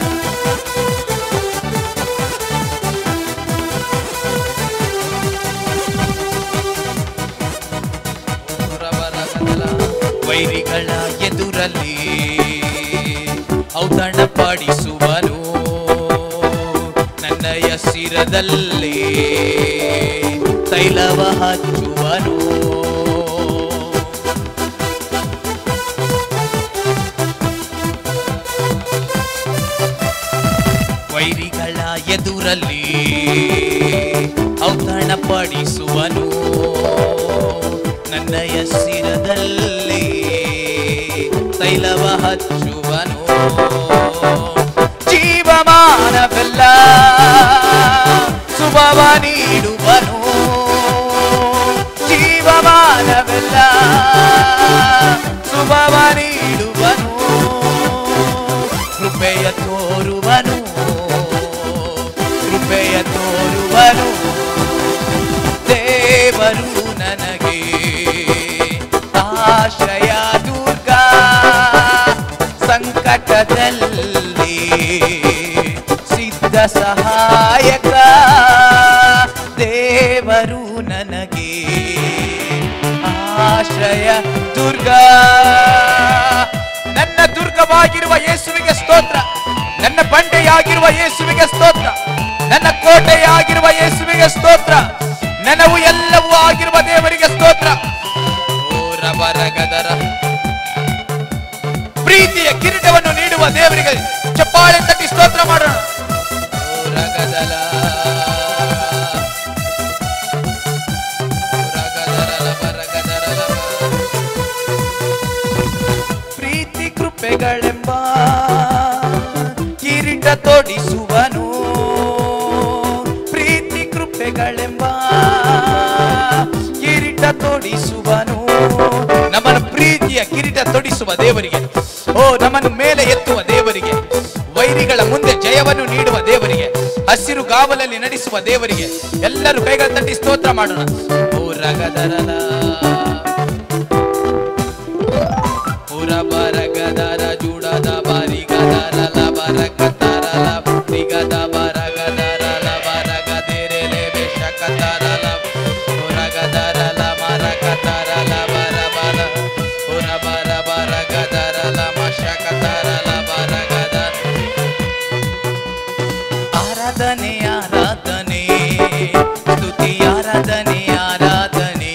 ವೈರಿಗಳ ಎದುರಲ್ಲಿ ಔತಣ ಪಡಿಸುವನು ನನ್ನಯ ಶಿರದಲ್ಲಿ ತೈಲವ ಹಚ್ಚುವನು ವೈರಿಗಳ ಎದುರಲ್ಲಿ ಔತಣ ಪಡಿಸುವನು ನನ್ನಯ ಶಿರದಲ್ಲಿ ತೈಲವ ಹಚ್ಚುವನು ಜೀವಮಾನವೆಲ್ಲ ಶುಭವ ನೀಡುವನು ಜೀವಮಾನವೆಲ್ಲ ಶುಭವ ನೀಡುವನು ಕೃಪೆಯ ತೋರುವನು ಕೃಪೆಯ ತೋರುವನು ದೇವರು ನನಗೆ ಆಶ್ರಯ ದುರ್ಗ ಸಂಕಟದಲ್ಲಿ ಸಿದ್ಧ ಸಹಾಯಕ ದೇವರು ನನಗೆ ಆಶ್ರಯ ದುರ್ಗ ನನ್ನ ದುರ್ಗವಾಗಿರುವ ಯೇಸುವಿಗೆ ಸ್ತೋತ್ರ ನನ್ನ ಬಂಡೆಯಾಗಿರುವ ಯೇಸುವಿಗೆ ಸ್ತೋತ್ರ ನನ್ನ ಕೋಟೆಯಾಗಿರುವ ಯೇಸುವಿಗೆ ಸ್ತೋತ್ರ ನನವು ಎಲ್ಲವೂ ಆಗಿರುವ ದೇವರಿಗೆ ಸ್ತೋತ್ರ ಓ ರಬರಗದರ ಪ್ರೀತಿಯ ಕಿರೀಟವನ್ನು ನೀಡುವ ದೇವರಿಗೆ ಚಪ್ಪಾಳೆ ತಟ್ಟಿ ಸ್ತೋತ್ರ ಮಾಡೋಣ ಓ ರಗದಲ ರಗದರ ಲಬ ರಗದರ ಲಬ. ಪ್ರೀತಿ ಕೃಪೆಗಳೆಂಬ ಕಿರೀಟ ತೊಡಿಸುವನು ಪ್ರೀತಿ ಕೃಪೆಗಳೆಂಬ ಕಿರೀಟ ತೊಡಿಸುವನು ನಮ್ಮನ್ನು ಪ್ರೀತಿಯ ಕಿರೀಟ ತೊಡಿಸುವ ದೇವರಿಗೆ ಓ ನಮ್ಮನ್ನು ಮೇಲೆ ಎತ್ತುವ ದೇವರಿಗೆ ವೈರಿಗಳ ಮುಂದೆ ಜಯವನ್ನು ನೀಡುವ ದೇವರಿಗೆ ಹಸಿರು ಗಾವಲಲ್ಲಿ ನಡೆಸುವ ದೇವರಿಗೆ ಎಲ್ಲರೂ ಕೈಗಳ ತಟ್ಟಿ ಸ್ತೋತ್ರ ಮಾಡೋಣ ಓ ರಗದರಲ ಪುರ ಬರಗದರ ಜುಡದ ಬಾರಿಗದರ ಲಬರ ಕತರ ಲಬಿಗದ ಬರಗದರ ಲಬರಗದಿರೆ ಲೆಬೆ ಶಕತರ ಲಬ ಪುರಗದರ ಲಮರ ಕತರ ಲಬರ ಬರ ಪುರ ಬರ ಬರಗದರ ಲಮ ಶಕತರ ಲಬರಗದರ ಆರಾಧನೆ ಆರಾಧನೆ ಸ್ತುತಿ ಆರಾಧನೆ ಆರಾಧನೆ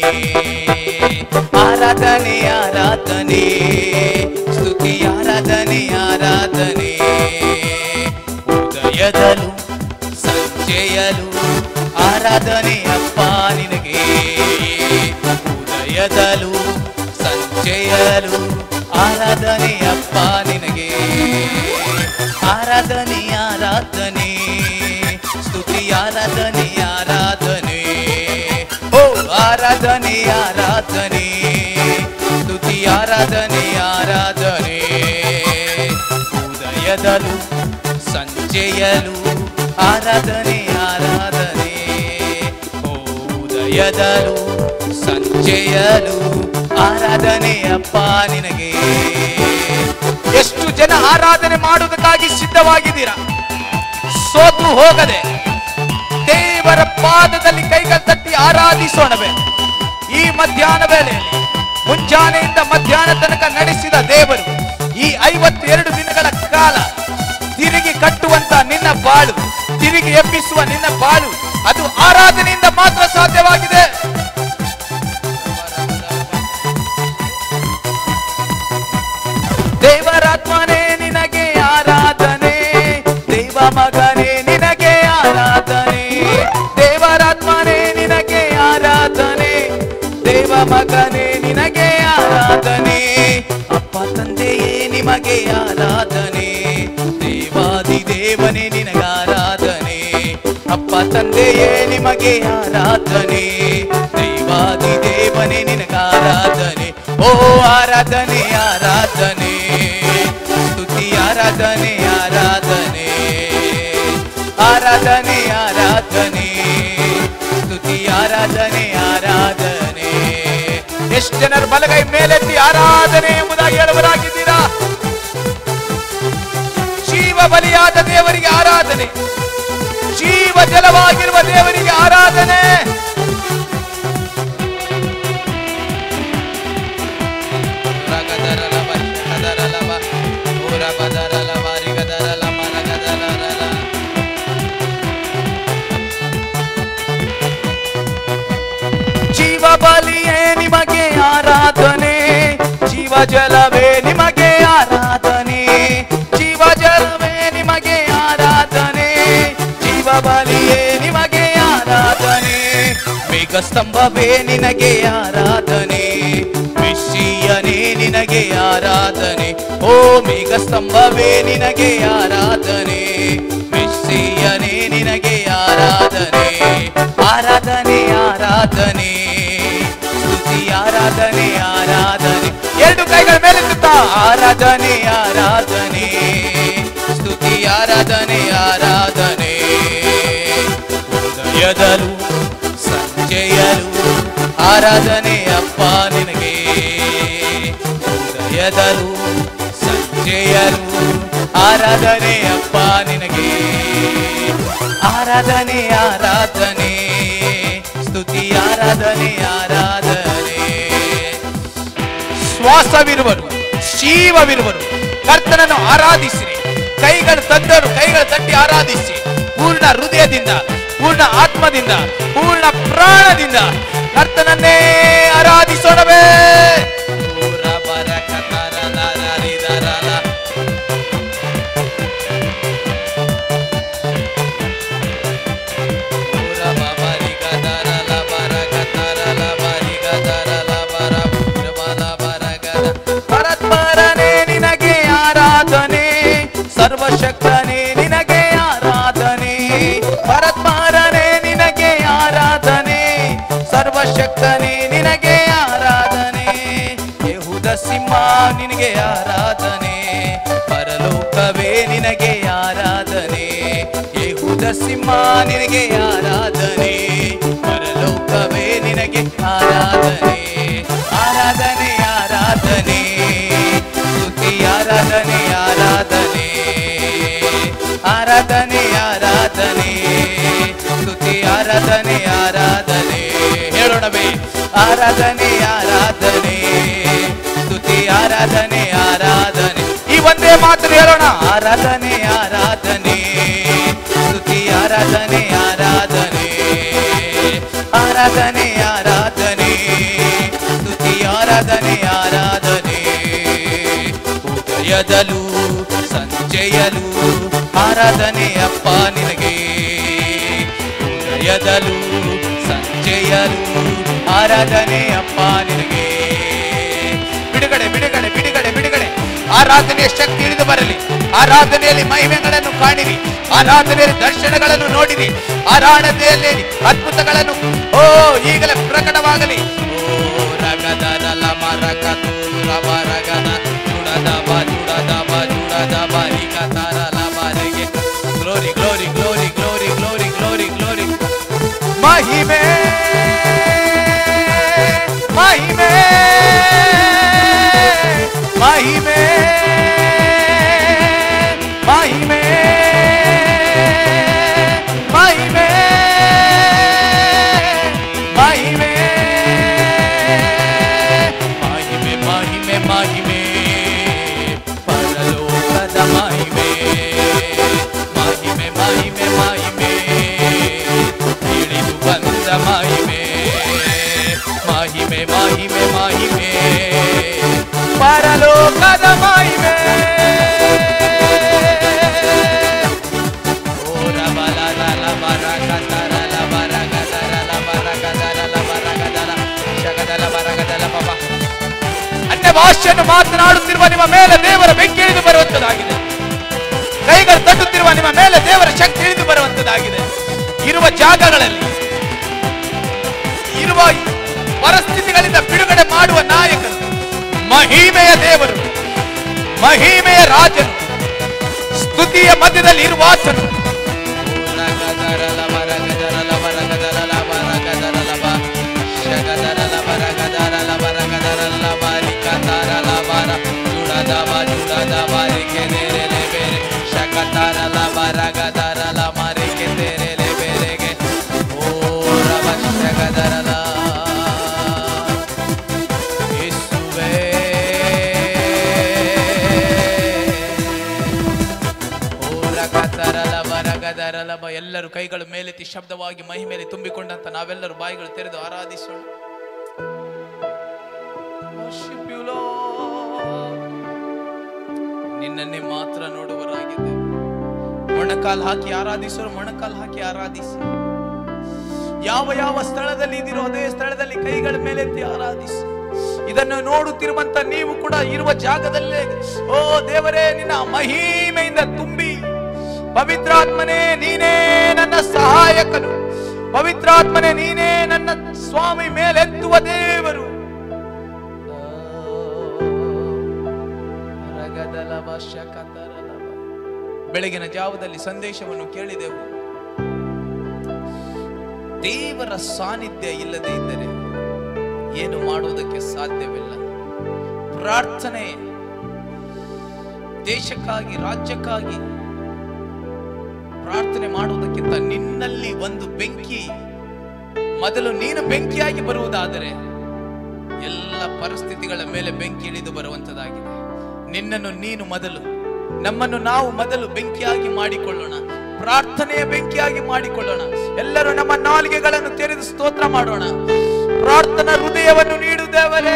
ಆರಾಧನೆ ಆರಾಧನೆ ಸ್ತುತಿ ಆರಾಧನೆ ಆರಾಧನೆ ಉದಯದಲು ಸಂಜೆಯಲು ಆರಾಧನೆ ಅಪ್ಪ ನಿನಗೆ ಉದಯದಲು ಸಂಜೆಯಲು ಆರಾಧನೆ ಅಪ್ಪ ನಿನಗೆ ಆರಾಧನೆ ಆರಾಧನೆ ಸ್ತುತಿ ಆರಾಧನೆ ಆರಾಧನೆ ಓ ಆರಾಧನೆ ಆರಾಧನೆ ಸ್ತುತಿ ಆರಾಧನೆ ಆರಾಧನೆ ಉದಯದಲು ಸಂಜೆಯಲು ಆರಾಧನೆ ಆರಾಧನೆ ಓ ಉದಯದಲು ಸಂಜೆಯಲು ಆರಾಧನೆ ಅಪ್ಪ ನಿನಗೆ ಎಷ್ಟು ಜನ ಆರಾಧನೆ ಮಾಡುವುದಕ್ಕಾಗಿ ಸಿದ್ಧವಾಗಿದ್ದೀರಾ ಸೋತು ಹೋಗದೆ ದೇವರ ಪಾದದಲ್ಲಿ ಕೈಗಳ ತಟ್ಟಿ ಆರಾಧಿಸೋಣವೇ ಈ ಮಧ್ಯಾಹ್ನ ವೇಳೆಯಲ್ಲಿ ಮುಂಜಾನೆಯಿಂದ ಮಧ್ಯಾಹ್ನ ತನಕ ನಡೆಸಿದ ದೇವರು ಈ ಐವತ್ತೆರಡು ದಿನಗಳ ಕಾಲ ತಿರುಗಿ ಕಟ್ಟುವಂತ ನಿನ್ನ ಬಾಳು ತಿರುಗಿ ಎಬ್ಬಿಸುವ ನಿನ್ನ ಬಾಳು ಅದು ಆರಾಧನೆಯಿಂದ ಮಾತ್ರ ಸಾಧ್ಯವಾಗಿದೆ ದೇವರಾತ್ಮನೇ ನಿನಗೆ ಆರಾಧನೆ ದೇವ ಮಗನೇ ನಿನಗೆ ಆರಾಧನೆ ದೇವರಾತ್ಮನೇ ನಿನಗೆ ಆರಾಧನೆ ದೇವ ಮಗನೇ ನಿನಗೆ ಆರಾಧನೆ ಅಪ್ಪ ತಂದೆಯೇ ನಿಮಗೆ ಆರಾಧನೆ ದೇವಾದಿ ದೇವನೇ ನಿನಗೆ ಆರಾಧನೆ ಅಪ್ಪ ಅಪ್ಪ ತಂದೆಯೇ ನಿಮಗೆ ಆರಾಧನೆ ದೈವಾದಿ ದೇವನೇ ನಿನಗ ಆರಾಧನೆ ಓ ಆರಾಧನೆ ಆರಾಧನೆ ಸ್ತುತಿ ಆರಾಧನೆ ಆರಾಧನೆ ಆರಾಧನೆ ಆರಾಧನೆ ಸ್ತುತಿ ಆರಾಧನೆ ಆರಾಧನೆ ಎಷ್ಟು ಜನರು ಬಲಗೈ ಮೇಲೆತ್ತಿ ಆರಾಧನೆ ಎಂಬುದಾಗಿ ಹೇಳುವರಾಗಿದ್ದೀರಾ ಜೀವ ಬಲಿಯಾದ ದೇವರಿಗೆ ಆರಾಧನೆ ಜೀವ ಜಲವಾಗಿರುವ ದೇವರಿಗೆ ಆರಾಧನೆ ರಗದರಲವ, ಶಕದರಲವ, ಊರಬದರಲವ, ರಿಗದರಲಮ, ರಗದರಲಲ. ಜೀವ ಬಲಿಯೇ ನಿಮಗೆ ಆರಾಧನೆ ಜೀವ ಜಲವೇ ನಿಮಗೆ ಆರಾಧನೆ ಜೀವ ಜಲವೇ ನಿಮಗೆ ಆರಾಧನೆ ಜೀವ ಬಲಿಯೇ ನಿಮಗೆ ಆರಾಧನೆ ಮೇಘ ಸ್ತಂಭವೇ ನಿನಗೆ ಆರಾಧನೆ ವಿಷಯನೇ ನಿನಗೆ ಆರಾಧನೆ ಓ ಮೇಘ ಸ್ತಂಭವೇ ನಿನಗೆ ಆರಾಧನೆ ವಿಷಯನೇ ನಿನಗೆ ಆರಾಧನೆ ಆರಾಧನೆ ಆರಾಧನೆ ಸ್ತುತಿ ಆರಾಧನೆ ಆರಾಧನೆ ಎರಡು ಕೈಗಳ ಮೇಲೆ ಎತ್ತುತ್ತಾ ಆರಾಧನೆ ಆರಾಧನೆ ಸ್ತುತಿ ಆರಾಧನೆ ಆರಾಧನೆ ಉದಯದಲು ಸಂಜೆಯಲು ಆರಾಧನೆ ಅಪ್ಪ ನಿನಗೆ ಉದಯದಲು ಸಂಜೆಯಲು ಆರಾಧನೆ ಅಪ್ಪ ನಿನಗೆ ಆರಾಧನೆ ಆರಾಧನೆ ಸ್ತುತಿ ಆರಾಧನೆ ಆರಾಧನೆ ಶ್ವಾಸವಿರುವರು ಜೀವವಿರುವರು ಕರ್ತನನ್ನು ಆರಾಧಿಸಿರಿ ಕೈಗಳು ತಂದರು ಕೈಗಳು ತಟ್ಟಿ ಆರಾಧಿಸಿ ಪೂರ್ಣ ಹೃದಯದಿಂದ ಪೂರ್ಣ ಆತ್ಮದಿಂದ ಪೂರ್ಣ ಪ್ರಾಣದಿಂದ ಕರ್ತನನ್ನೇ ಆರಾಧಿಸೋಣವೇ ಊರ ಬರಕತರಲರಿದರಲ. ಊರ ಬಬರಿಗದರಲ ಬರಕತರಲ ಬರಿಗದರಲ ಬರ ಬುರ್ಬಲ ಬರಗದ. ಪರತ್ಪರನೇ ನಿನಗೆ ಆರಾಧನೆ ಸರ್ವಶಕ್ತನೇ ನಿನಗೆ ಆರಾಧನೆ ಪರತ್ಪರನೇ ನಿನಗೆ ಆರಾಧನೆ ಸರ್ವಶಕ್ತನೇ ನಿನಗೆ ಆರಾಧನೆ ಯಹುದ ಸಿಂಹ ನಿನಗೆ ಆರಾಧನೆ ಪರಲೋಕವೇ ನಿನಗೆ ಆರಾಧನೆ ಯಹುದ ಸಿಂಹ ನಿನಗೆ ಆರಾಧನೆ ಪರಲೋಕವೇ ನಿನಗೆ ಆರಾಧನೆ ಆರಾಧನೆ ಆರಾಧನೆ ಸ್ತುತಿ ಆರಾಧನೆ ಆರಾಧನೆ ಆರಾಧನೆ ಆರಾಧನೆ ಸ್ತುತಿ ಆರಾಧನೆ ಆರಾಧನೆ ಹೇಳೋಣವೇ ಆರಾಧನೆ ಆರಾಧನೆ ಸ್ತುತಿ ಆರಾಧನೆ ಆರಾಧನೆ ಈ ಒಂದೇ ಮಾತು ಹೇಳೋಣ ಆರಾಧನೆ ಆರಾಧನೆ ಸ್ತುತಿ ಆರಾಧನೆ ಆರಾಧನೆ ಆರಾಧನೆ ಆರಾಧನೆ ಸ್ತುತಿ ಆರಾಧನೆ ಆರಾಧನೆ ಉದಯದಲು ಸಂಜೆಯಲು ಆರಾಧನೆ ಅಪ್ಪ ನಿನಗೆ ಉದಯದಲು ಸಂಜೆಯಲು ಆರಾಧನೆ ಅಪ್ಪ ನಿನಗೆ ಬಿಡುಗಡೆ ಬಿಡುಗಡೆ ಬಿಡುಗಡೆ ಬಿಡುಗಡೆ ಆರಾಧನೆಯ ಶಕ್ತಿ ಇಳಿದು ಬರಲಿ ಆರಾಧನೆಯಲ್ಲಿ ಮಹಿಮೆಗಳನ್ನು ಕಾಣಿರಿ ಆರಾಧನೆಯಲ್ಲಿ ದರ್ಶನಗಳನ್ನು ನೋಡಿರಿ ಆರಾಧನೆಯಲ್ಲಿ ಅದ್ಭುತಗಳನ್ನು ಓ ಈಗಲೇ ಪ್ರಕಟವಾಗಲಿ ಓ ರಗದರಲ ಮರಕತು ರಬರಗದ ಜುಡದಬ ಜುಡದಬ ಜುಡದಬ ರಿಗತರಲ ಬರೆಗೆ glory glory glory glory glory glory glory ಮಹಿಮೆ ಮಹಿಮೆ ಮಹಿಮೆ ಮಹಿಮೆ ಮಹಿಮೆ ಮಹಿಮೆ ಮಹಿಮೆ ಮಹಿಮೆ ಮಹಿಮೆ ಪರಲೋಕದ ಮಹಿಮೆ ಮಹಿಮೆ ಮಹಿಮೆ ಮಹಿಮೆ ಇಳಿದು ಬಂದ ಮಹಿಮೆ ಮಹಿಮೆ ಮಹಿಮೆ ಮಹಿಮೆ ಪರಲೋಕದ ಮಹಿಮೆ ಓ ರಬಲ ರಲ ಬರಗದರ ಲ ಬರಗದರ ಲ ಬರಗದರ ಲ ಬರಗದರ ಶಗದಲ ಬರಗದಲ ಪಪ ಅನ್ಯ ಭಾಷೆಯನ್ನು ಮಾತನಾಡುತ್ತಿರುವ ನಿಮ್ಮ ಮೇಲೆ ದೇವರ ಬೆಂಕಿ ಇಳಿದು ಬರುವಂತದಾಗಿದೆ ಕೈಗಳು ತಟ್ಟುತ್ತಿರುವ ನಿಮ್ಮ ಮೇಲೆ ದೇವರ ಶಕ್ತಿ ಇಳಿದು ಬರುವಂತದಾಗಿದೆ ಇರುವ ಜಾಗಗಳಲ್ಲಿ ಇರುವ ಪರಿಸ್ಥಿತಿಗಳಿಂದ ಬಿಡುಗಡೆ ಮಾಡುವ ನಾಯಕರು ಮಹಿಮೆಯ ದೇವರು ಮಹಿಮೆಯ ರಾಜನು ಸ್ತುತಿಯ ಮಧ್ಯದಲ್ಲಿ ಇರುವ ಆತನು ರಗದರಲಬ ಎಲ್ಲರೂ ಕೈಗಳು ಮೇಲೆತ್ತಿ ಶಬ್ದವಾಗಿ ಮಹಿಮೇಲೆ ತುಂಬಿಕೊಂಡಂತ ನಾವೆಲ್ಲರೂ ಬಾಯಿಗಳು ತೆರೆದು ಆರಾಧಿಸೋಣ Worship you, Lord. ನಿನ್ನನ್ನೇ ಮಾತ್ರ ನೋಡುವರಾಗಿದೆ ಮೊಣಕಾಲ್ ಹಾಕಿ ಆರಾಧಿಸೋರು ಮೊಣಕಾಲ್ ಹಾಕಿ ಆರಾಧಿಸಿ ಯಾವ ಯಾವ ಸ್ಥಳದಲ್ಲಿ ಇದ್ದೀರೋ ಅದೇ ಸ್ಥಳದಲ್ಲಿ ಕೈಗಳ ಮೇಲೆತ್ತಿ ಆರಾಧಿಸಿ ಇದನ್ನು ನೋಡುತ್ತಿರುವಂತ ನೀವು ಕೂಡ ಇರುವ ಜಾಗದಲ್ಲೇ ಓ ದೇವರೇ ನಿನ್ನ ಮಹಿಮೆಯಿಂದ ತುಂಬಿ ಪವಿತ್ರಾತ್ಮನೇ ನೀನೇ ನನ್ನ ಸಹಾಯಕನು ಪವಿತ್ರಾತ್ಮನೇ ನೀನೇ ನನ್ನ ಸ್ವಾಮಿ ಮೇಲೆತ್ತುವ ದೇವರು ರಗದಲಭ ಶಕತರಲಭ. ಬೆಳಗಿನ ಜಾವದಲ್ಲಿ ಸಂದೇಶವನ್ನು ಕೇಳಿದೆವು ದೇವರ ಸಾನ್ನಿಧ್ಯ ಇಲ್ಲದೆ ಇದ್ದರೆ ಏನು ಮಾಡುವುದಕ್ಕೆ ಸಾಧ್ಯವಿಲ್ಲ ಪ್ರಾರ್ಥನೆ ದೇಶಕ್ಕಾಗಿ ರಾಜ್ಯಕ್ಕಾಗಿ ಪ್ರಾರ್ಥನೆ ಮಾಡುವುದಕ್ಕಿಂತ ನಿನ್ನಲ್ಲಿ ಒಂದು ಬೆಂಕಿ ಮೊದಲು ನೀನು ಬೆಂಕಿಯಾಗಿ ಬರುವುದಾದರೆ ಎಲ್ಲ ಪರಿಸ್ಥಿತಿಗಳ ಮೇಲೆ ಬೆಂಕಿ ಇಳಿದು ಬರುವಂತದಾಗಿದೆ ನಿನ್ನನ್ನು ನೀನು ಮೊದಲು ನಮ್ಮನ್ನು ನಾವು ಮೊದಲು ಬೆಂಕಿಯಾಗಿ ಮಾಡಿಕೊಳ್ಳೋಣ ಪ್ರಾರ್ಥನೆಯ ಬೆಂಕಿಯಾಗಿ ಮಾಡಿಕೊಳ್ಳೋಣ ಎಲ್ಲರೂ ನಮ್ಮ ನಾಲಿಗೆಗಳನ್ನು ತೆರೆದು ಸ್ತೋತ್ರ ಮಾಡೋಣ ಪ್ರಾರ್ಥನಾ ಹೃದಯವನ್ನು ನೀಡುತ್ತೇವರೇ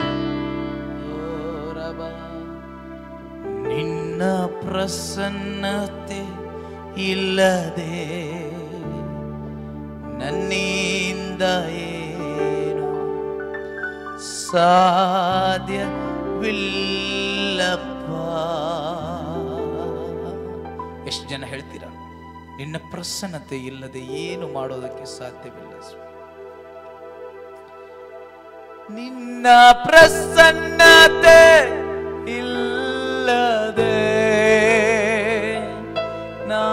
ನಿನ್ನ ಪ್ರಸನ್ನತೆ ಇಲ್ಲದೆ ನನ್ನಿಂದ ಏನು ಸಾಧ್ಯವಿಲ್ಲಪ್ಪ ಎಷ್ಟು ಜನ ಹೇಳ್ತೀರಾ ನಿನ್ನ ಪ್ರಸನ್ನತೆ ಇಲ್ಲದೆ ಏನು ಮಾಡೋದಕ್ಕೆ ಸಾಧ್ಯವಿಲ್ಲ ಸ್ವಾಮಿ. ನಿನ್ನ ಪ್ರಸನ್ನತೆ ಇಲ್ಲದೆ ನಾ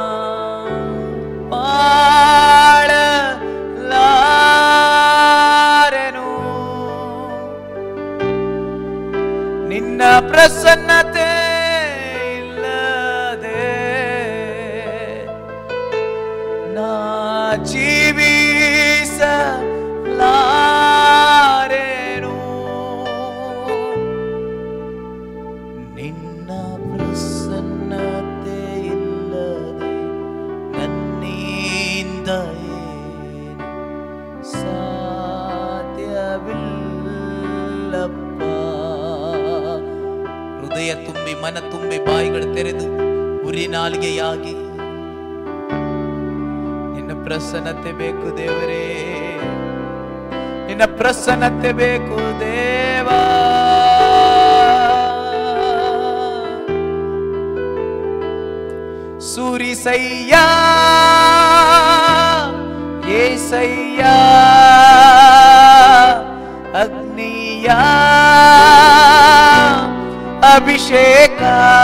ಬಾಳಲಾರೆನು ನಿನ್ನ ಪ್ರಸನ್ನತೆ ಇಲ್ಲದೆ ನಾ ಜೀವಿಸಲಾರೆನು ನಿನ್ನ ಪ್ರಸನ್ನತೆ ಇಲ್ಲದೆ ನನ್ನಿಂದ ಏನು ಸಾಧ್ಯವಿಲ್ಲಪ್ಪ ಹೃದಯ ತುಂಬಿ ಮನ ತುಂಬಿ ಬಾಯಿಗಳು ತೆರೆದು ಉರಿ ನಾಲಿಗೆಯಾಗಿ ನಿನ್ನ ಪ್ರಸನ್ನತೆ ಬೇಕು ದೇವರೇ ನಿನ್ನ ಪ್ರಸನ್ನತೆ ಬೇಕು ದೇವಾ ಸೂರಿಸಯ್ಯ ಏಸಯ್ಯ ಅಗ್ನಿಯ ಅಭಿಷೇಕ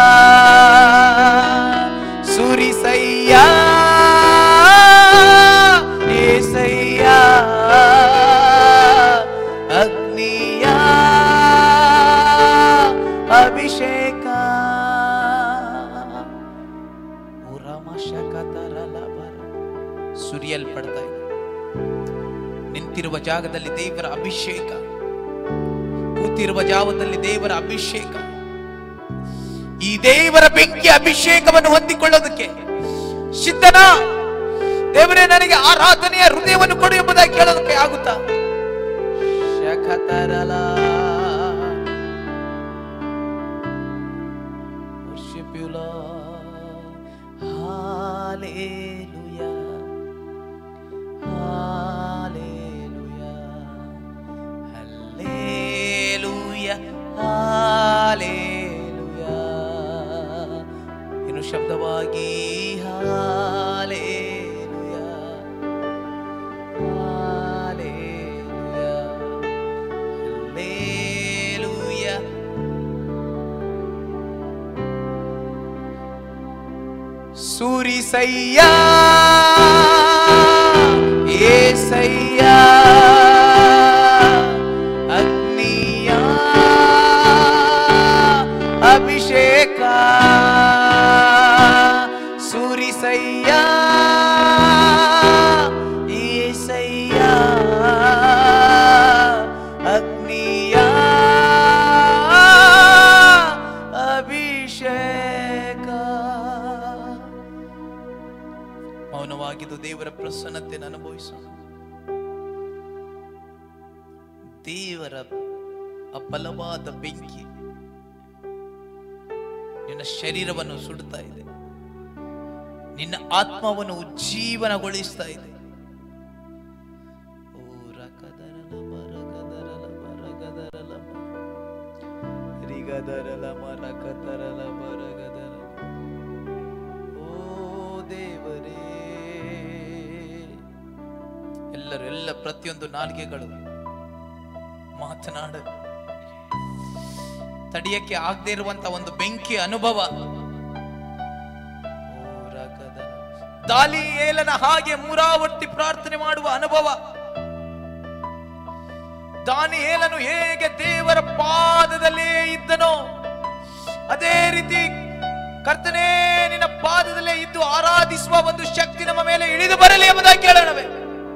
ಸುರಿಸಯ್ಯ ಏಸಯ್ಯ ಅಗ್ನಿಯ ಅಭಿಷೇಕ ಸುರಿಯಲ್ಪಡ್ತಾ ಇದೆ ನಿಂತಿರುವ ಜಾಗದಲ್ಲಿ ದೇವರ ಅಭಿಷೇಕ ಕೂತಿರುವ ಜಾಗದಲ್ಲಿ ದೇವರ ಅಭಿಷೇಕ ಈ ದೇವರ ಬೆಂಕಿ ಅಭಿಷೇಕವನ್ನು ಹೊಂದಿಕೊಳ್ಳೋದಕ್ಕೆ ಸಿದ್ಧನ ದೇವರೇ ನನಗೆ ಆರಾಧನೆಯ ಹೃದಯವನ್ನು ಕೊಡು ಎಂಬುದಾಗಿ ಕೇಳೋದಕ್ಕೆ ಆಗುತ್ತಾ ಶಖತರಲ Worship you, Lord. Hallelujah. Hallelujah. Hallelujah. Hallelujah. ಇನ್ನು ಶಬ್ದವಾಗಿ Hallelujah. ಸೂರಿಸಯ್ಯ ಏಸಯ್ಯ ಅಗ್ನಿಯ ಅಭಿಷೇಕ ಸೂರಿಸಯ್ಯ ಏಸಯ್ಯ ಅಗ್ನಿಯ ಅಭಿಷೇಕ ಮೌನವಾಗಿದ್ದು ದೇವರ ಪ್ರಸನ್ನತೆಯನ್ನು ಅನುಭವಿಸೋಣ ದೇವರ ಆ ಬಲವಾದ ಬೆಂಕಿ ನಿನ್ನ ಶರೀರವನ್ನು ಸುಡುತ್ತಾ ಇದೆ ನಿನ್ನ ಆತ್ಮವನ್ನು ಉಜ್ಜೀವನಗೊಳಿಸ್ತಾ ಇದೆ ಓ ರಕದರಲ ಬರಗದರಲ ಬರಗದರಲ ಮ- ರಿಗದರಲ ಮರಕದರಲ ಬರಗದರಲ ಓ ದೇವರೇ ಎಲ್ಲರೂ ಎಲ್ಲ ಪ್ರತಿಯೊಂದು ನಾಲಿಗೆಗಳು ಮಾತನಾಡ ತಡಿಯಕ್ಕೆ ಆಗದೆ ಇರುವಂತ ಒಂದು ಬೆಂಕಿ ಅನುಭವ ಓ ರಗದ. ದಾಲಿ ಏಲನ ಹಾಗೆ ಮೂರಾವರ್ತಿ ಪ್ರಾರ್ಥನೆ ಮಾಡುವ ಅನುಭವ ದಾನಿ ಏಲನು ಹೇಗೆ ದೇವರ ಪಾದದಲ್ಲೇ ಇದ್ದನೋ ಅದೇ ರೀತಿ ಕರ್ತನೇ ನಿನ್ನ ಪಾದದಲ್ಲೇ ಇದ್ದು ಆರಾಧಿಸುವ ಒಂದು ಶಕ್ತಿ ನಮ್ಮ ಮೇಲೆ ಇಳಿದು ಬರಲಿ ಎಂಬುದಾಗಿ ಕೇಳೋಣವೇ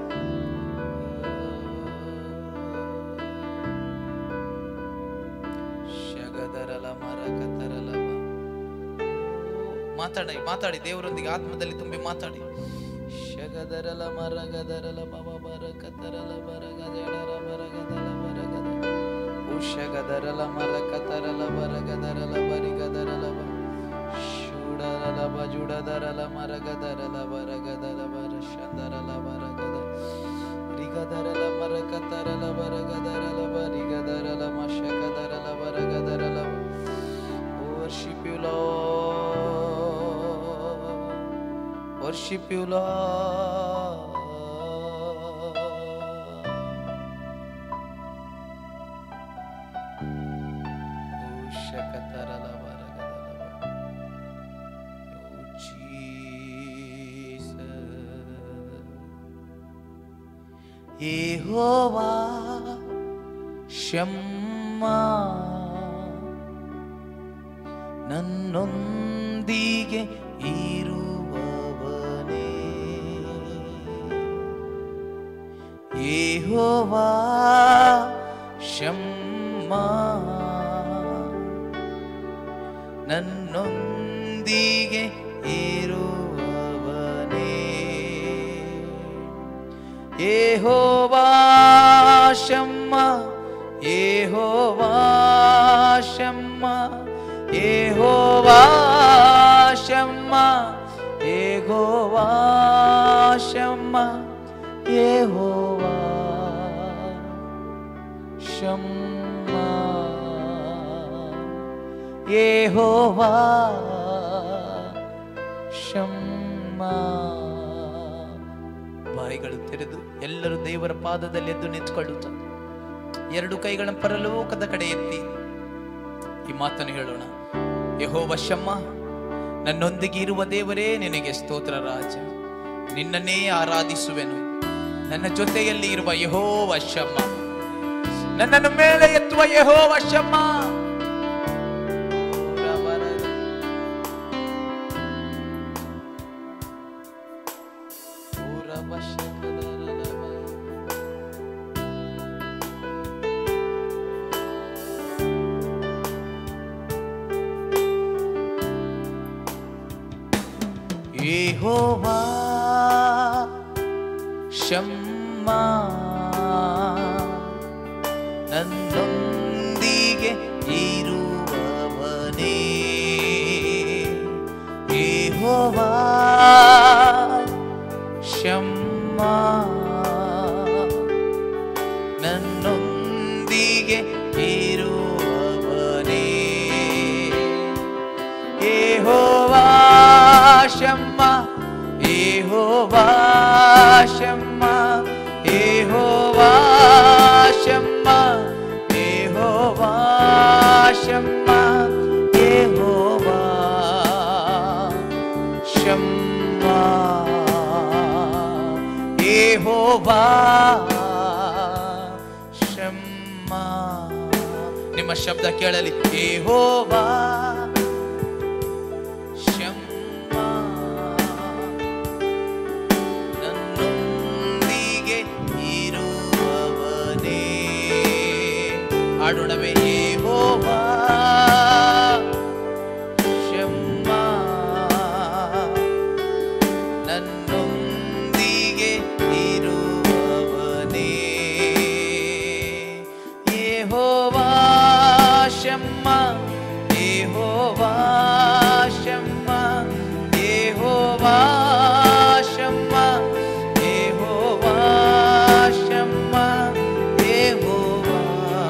ಶಗದರಲ ಮರಕತರಲ ಬ. ಮಾತಾಡಿ ಮಾತಾಡಿ ದೇವರೊಂದಿಗೆ ಆತ್ಮದಲ್ಲಿ ತುಂಬಿ ಮಾತಾಡಿ ಶಗದರಲ ಮರಗದರಲ ಬವ ಬರಕತರಲ ಬರಗದರಲ ಬರಗದಲ ಬರಗದ ಉಷಗದರಲ ಮರಕತರಲ ಬರಗದರಲ ಬರಿಗದರಲ ಬ ಶೂಡರಲ ಬಜುಡದರಲ ಮರಗದರಲ ಬರಗದಲ ಬರ ಶಂದರಲ ಬರಗದ ರಿಗದರಲ ಮರಕತರಲ ಬರಗದರಲ ಬರಿಗದರಲ ಮಶಕದರಲ ಬರಗದರಲ worship you Lord worship you Lord ಉಷಕತರಲ ಬರಗದಲ ಬ Oh, Jesus. ಯೆಹೋವಾ ಶಮ್ಮ ನನ್ನೊಂದಿಗೆ ಇರುವವನೇ ಯೆಹೋವಾ ಶಮ್ಮ ನನ್ನೊಂದಿಗೆ ಇರುವವನೇ ಯೆಹೋವಾ ಶಮ್ಮ ಯೆಹೋವಾ ಶಮ್ಮ ಯೆಹೋವಾ ಶಮ್ಮ ಯೆಹೋವಾ ಶಮ್ಮ ಯೆಹೋವಾ ಶಮ್ಮ ಯೆಹೋವಾ ಶಮ್ಮ ಬಾಯಿಗಳು ತೆರೆದು ಎಲ್ಲರೂ ದೇವರ ಪಾದದಲ್ಲಿ ಎದ್ದು ನಿಂತುಕೊಳ್ಳುತ್ತಾರೆ ಎರಡು ಕೈಗಳನ್ನು ಪರಲೋಕದ ಕಡೆ ಎತ್ತಿ ಈ ಮಾತನ್ನು ಹೇಳೋಣ ಯಹೋವ ಶಮ್ಮ ನನ್ನೊಂದಿಗೆ ಇರುವ ದೇವರೇ ನಿನಗೆ ಸ್ತೋತ್ರ ರಾಜ ನಿನ್ನನ್ನೇ ಆರಾಧಿಸುವೆನು ನನ್ನ ಜೊತೆಯಲ್ಲಿ ಇರುವ ಯಹೋವ ಶಮ್ಮ ನನ್ನನ್ನು ಮೇಲೆ ಎತ್ತುವ ಯಹೋವ ಶಮ್ಮ ಯೆಹೋವಾ ಶಮ್ಮ ನನ್ನೊಂದಿಗೆ ಇರುವವನೇ ಯೆಹೋವಾ ಶಮ್ಮ ನನ್ನೊಂದಿಗೆ ಇರುವವನೇ ಯೆಹೋವಾ ಶಮ್ಮ ಯೆಹೋವಾ ಶಮ್ಮ ಯೆಹೋವಾ ಶಮ್ಮ ಯೆಹೋವಾ ಶಮ್ಮ ಯೆಹೋವಾ ಶಮ್ಮ ಯೆಹೋವಾ ಶಮ್ಮ ನಿಮ್ಮ ಶಬ್ದ ಕೇಳಲಿ ಯೆಹೋವಾ ಶಮ್ಮ ನನ್ನೊಂದಿಗೆ ಇರುವವನೇ ಆಡೋಣವೇ ಯೆಹೋವಾ ಶಮ್ಮ ನನ್ನೊಂದಿಗೆ ಇರುವವನೇ ಯೆಹೋವಾ ಶಮ್ಮ ಯೆಹೋವಾ ಶಮ್ಮ ಯೆಹೋವಾ ಶಮ್ಮ ಯೆಹೋವಾ ಶಮ್ಮ ಯೆಹೋವಾ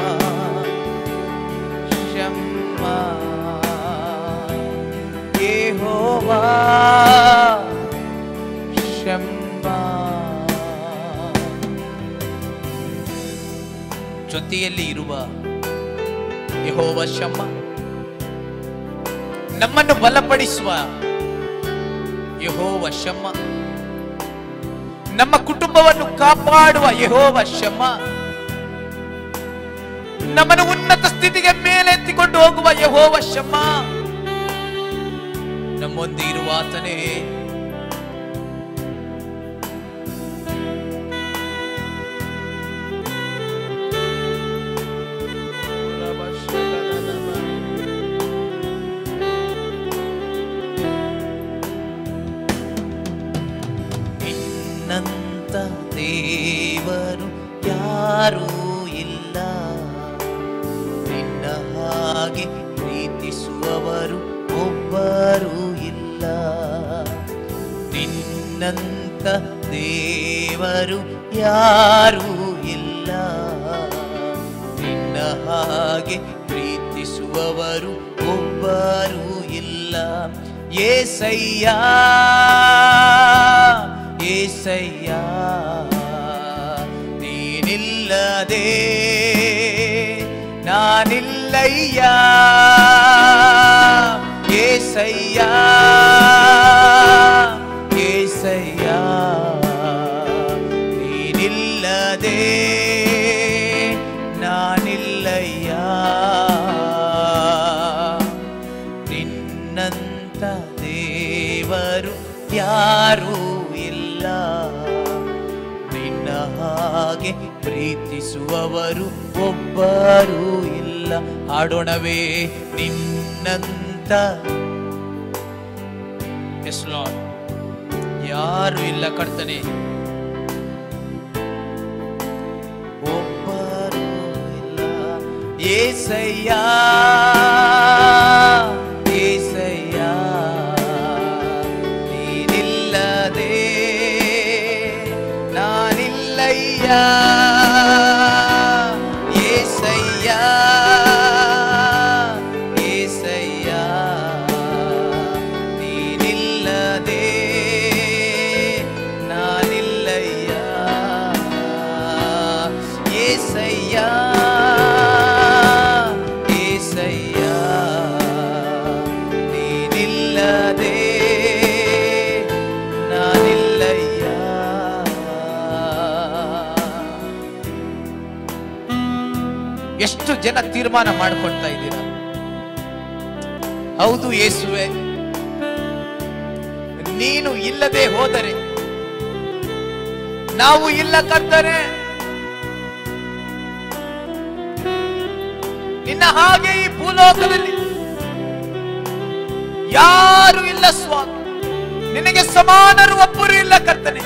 ಶಮ್ಮ ಯೆಹೋವಾ ಶಮ್ಮ ಜೊತೆಯಲ್ಲಿ ಇರುವ ಯೆಹೋವ ಶಮ್ಮ ನಮ್ಮನ್ನು ಬಲಪಡಿಸುವ ಯೆಹೋವ ಶಮ್ಮ ನಮ್ಮ ಕುಟುಂಬವನ್ನು ಕಾಪಾಡುವ ಯೆಹೋವ ಶಮ್ಮ ನಮ್ಮನ್ನು ಉನ್ನತ ಸ್ಥಿತಿಗೆ ಮೇಲೆತ್ತಿಕೊಂಡು ಹೋಗುವ ಯೆಹೋವ ಶಮ್ಮ ನಮ್ಮೊಂದಿ ಇರುವ ಆತನೇ ನಿನ್ನಂತ ದೇವರು ಯಾರೂ ಇಲ್ಲ ನಿನ್ನ ಹಾಗೆ ಪ್ರೀತಿಸುವವರು ಒಬ್ಬರೂ ಇಲ್ಲ ನಿನ್ನಂತ ದೇವರು ಯಾರೂ ಇಲ್ಲ ನಿನ್ನ ಹಾಗೆ ಪ್ರೀತಿಸುವವರು ಒಬ್ಬರೂ ಇಲ್ಲ ಏಸಯ್ಯ ಏಸಯ್ಯ ನೀನಿಲ್ಲದೆ ನಾನಿಲ್ಲಯ್ಯ ಏಸಯ್ಯ ಏಸಯ್ಯ ನೀನಿಲ್ಲದೆ ನಾನಿಲ್ಲಯ್ಯ ನಿನ್ನಂತ ದೇವರು ಯಾರೂ ಇಲ್ಲ ನಿನ್ನ ಹಾಗೆ ಪ್ರೀತಿಸುವವರು ಒಬ್ಬರೂ ಇಲ್ಲ ಹಾಡೋಣವೇ ನಿನ್ನಂತ ಎಸ್ ಲಾರ್ಡ್ ಯಾರು ಇಲ್ಲ ಕರ್ತನೆ ಒಬ್ಬರೂ ಇಲ್ಲ ಏಸಯ್ಯ ಏಸಯ್ಯ ನೀನಿಲ್ಲದೆ ನಾನಿಲ್ಲಯ್ಯ ಏಸಯ್ಯ ಏಸಯ್ಯ ನೀನಿಲ್ಲದೆ ನಾನಿಲ್ಲಯ್ಯ ಏಸಯ್ಯ ಏಸಯ್ಯ ನೀನಿಲ್ಲದೆ ನಾನಿಲ್ಲಯ್ಯ ಎಷ್ಟು ಜನ ತೀರ್ಮಾನ ಮಾಡ್ಕೊಳ್ತಾ ಇದ್ದೀರಾ ಹೌದು ಯೇಸುವೆ ನೀನು ಇಲ್ಲದೆ ಹೋದರೆ ನಾವು ಇಲ್ಲ ಕರ್ತರೆ ನಿನ್ನ ಹಾಗೆ ಈ ಭೂಲೋಕದಲ್ಲಿ ಯಾರು ಇಲ್ಲ ಸ್ವಾಮಿ ನಿನಗೆ ಸಮಾನರು ಒಬ್ಬರು ಇಲ್ಲ ಕರ್ತನೆ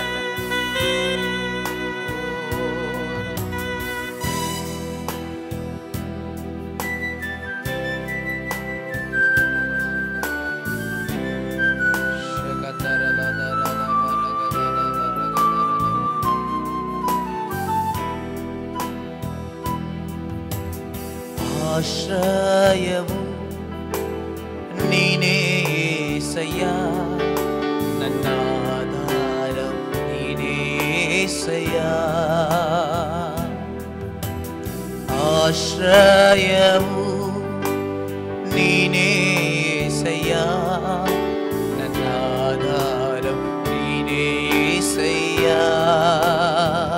ಆಶ್ರಯವು ನೀನೇ ಸಯ್ಯ ನನ್ನ ಆಧಾರ ನೀನೇ ಸಯ್ಯ ಆಶ್ರಯವು ನೀನೇ ಸಯ್ಯ ನನ್ನ ಆಧಾರ ನೀನೇ ಸಯ್ಯ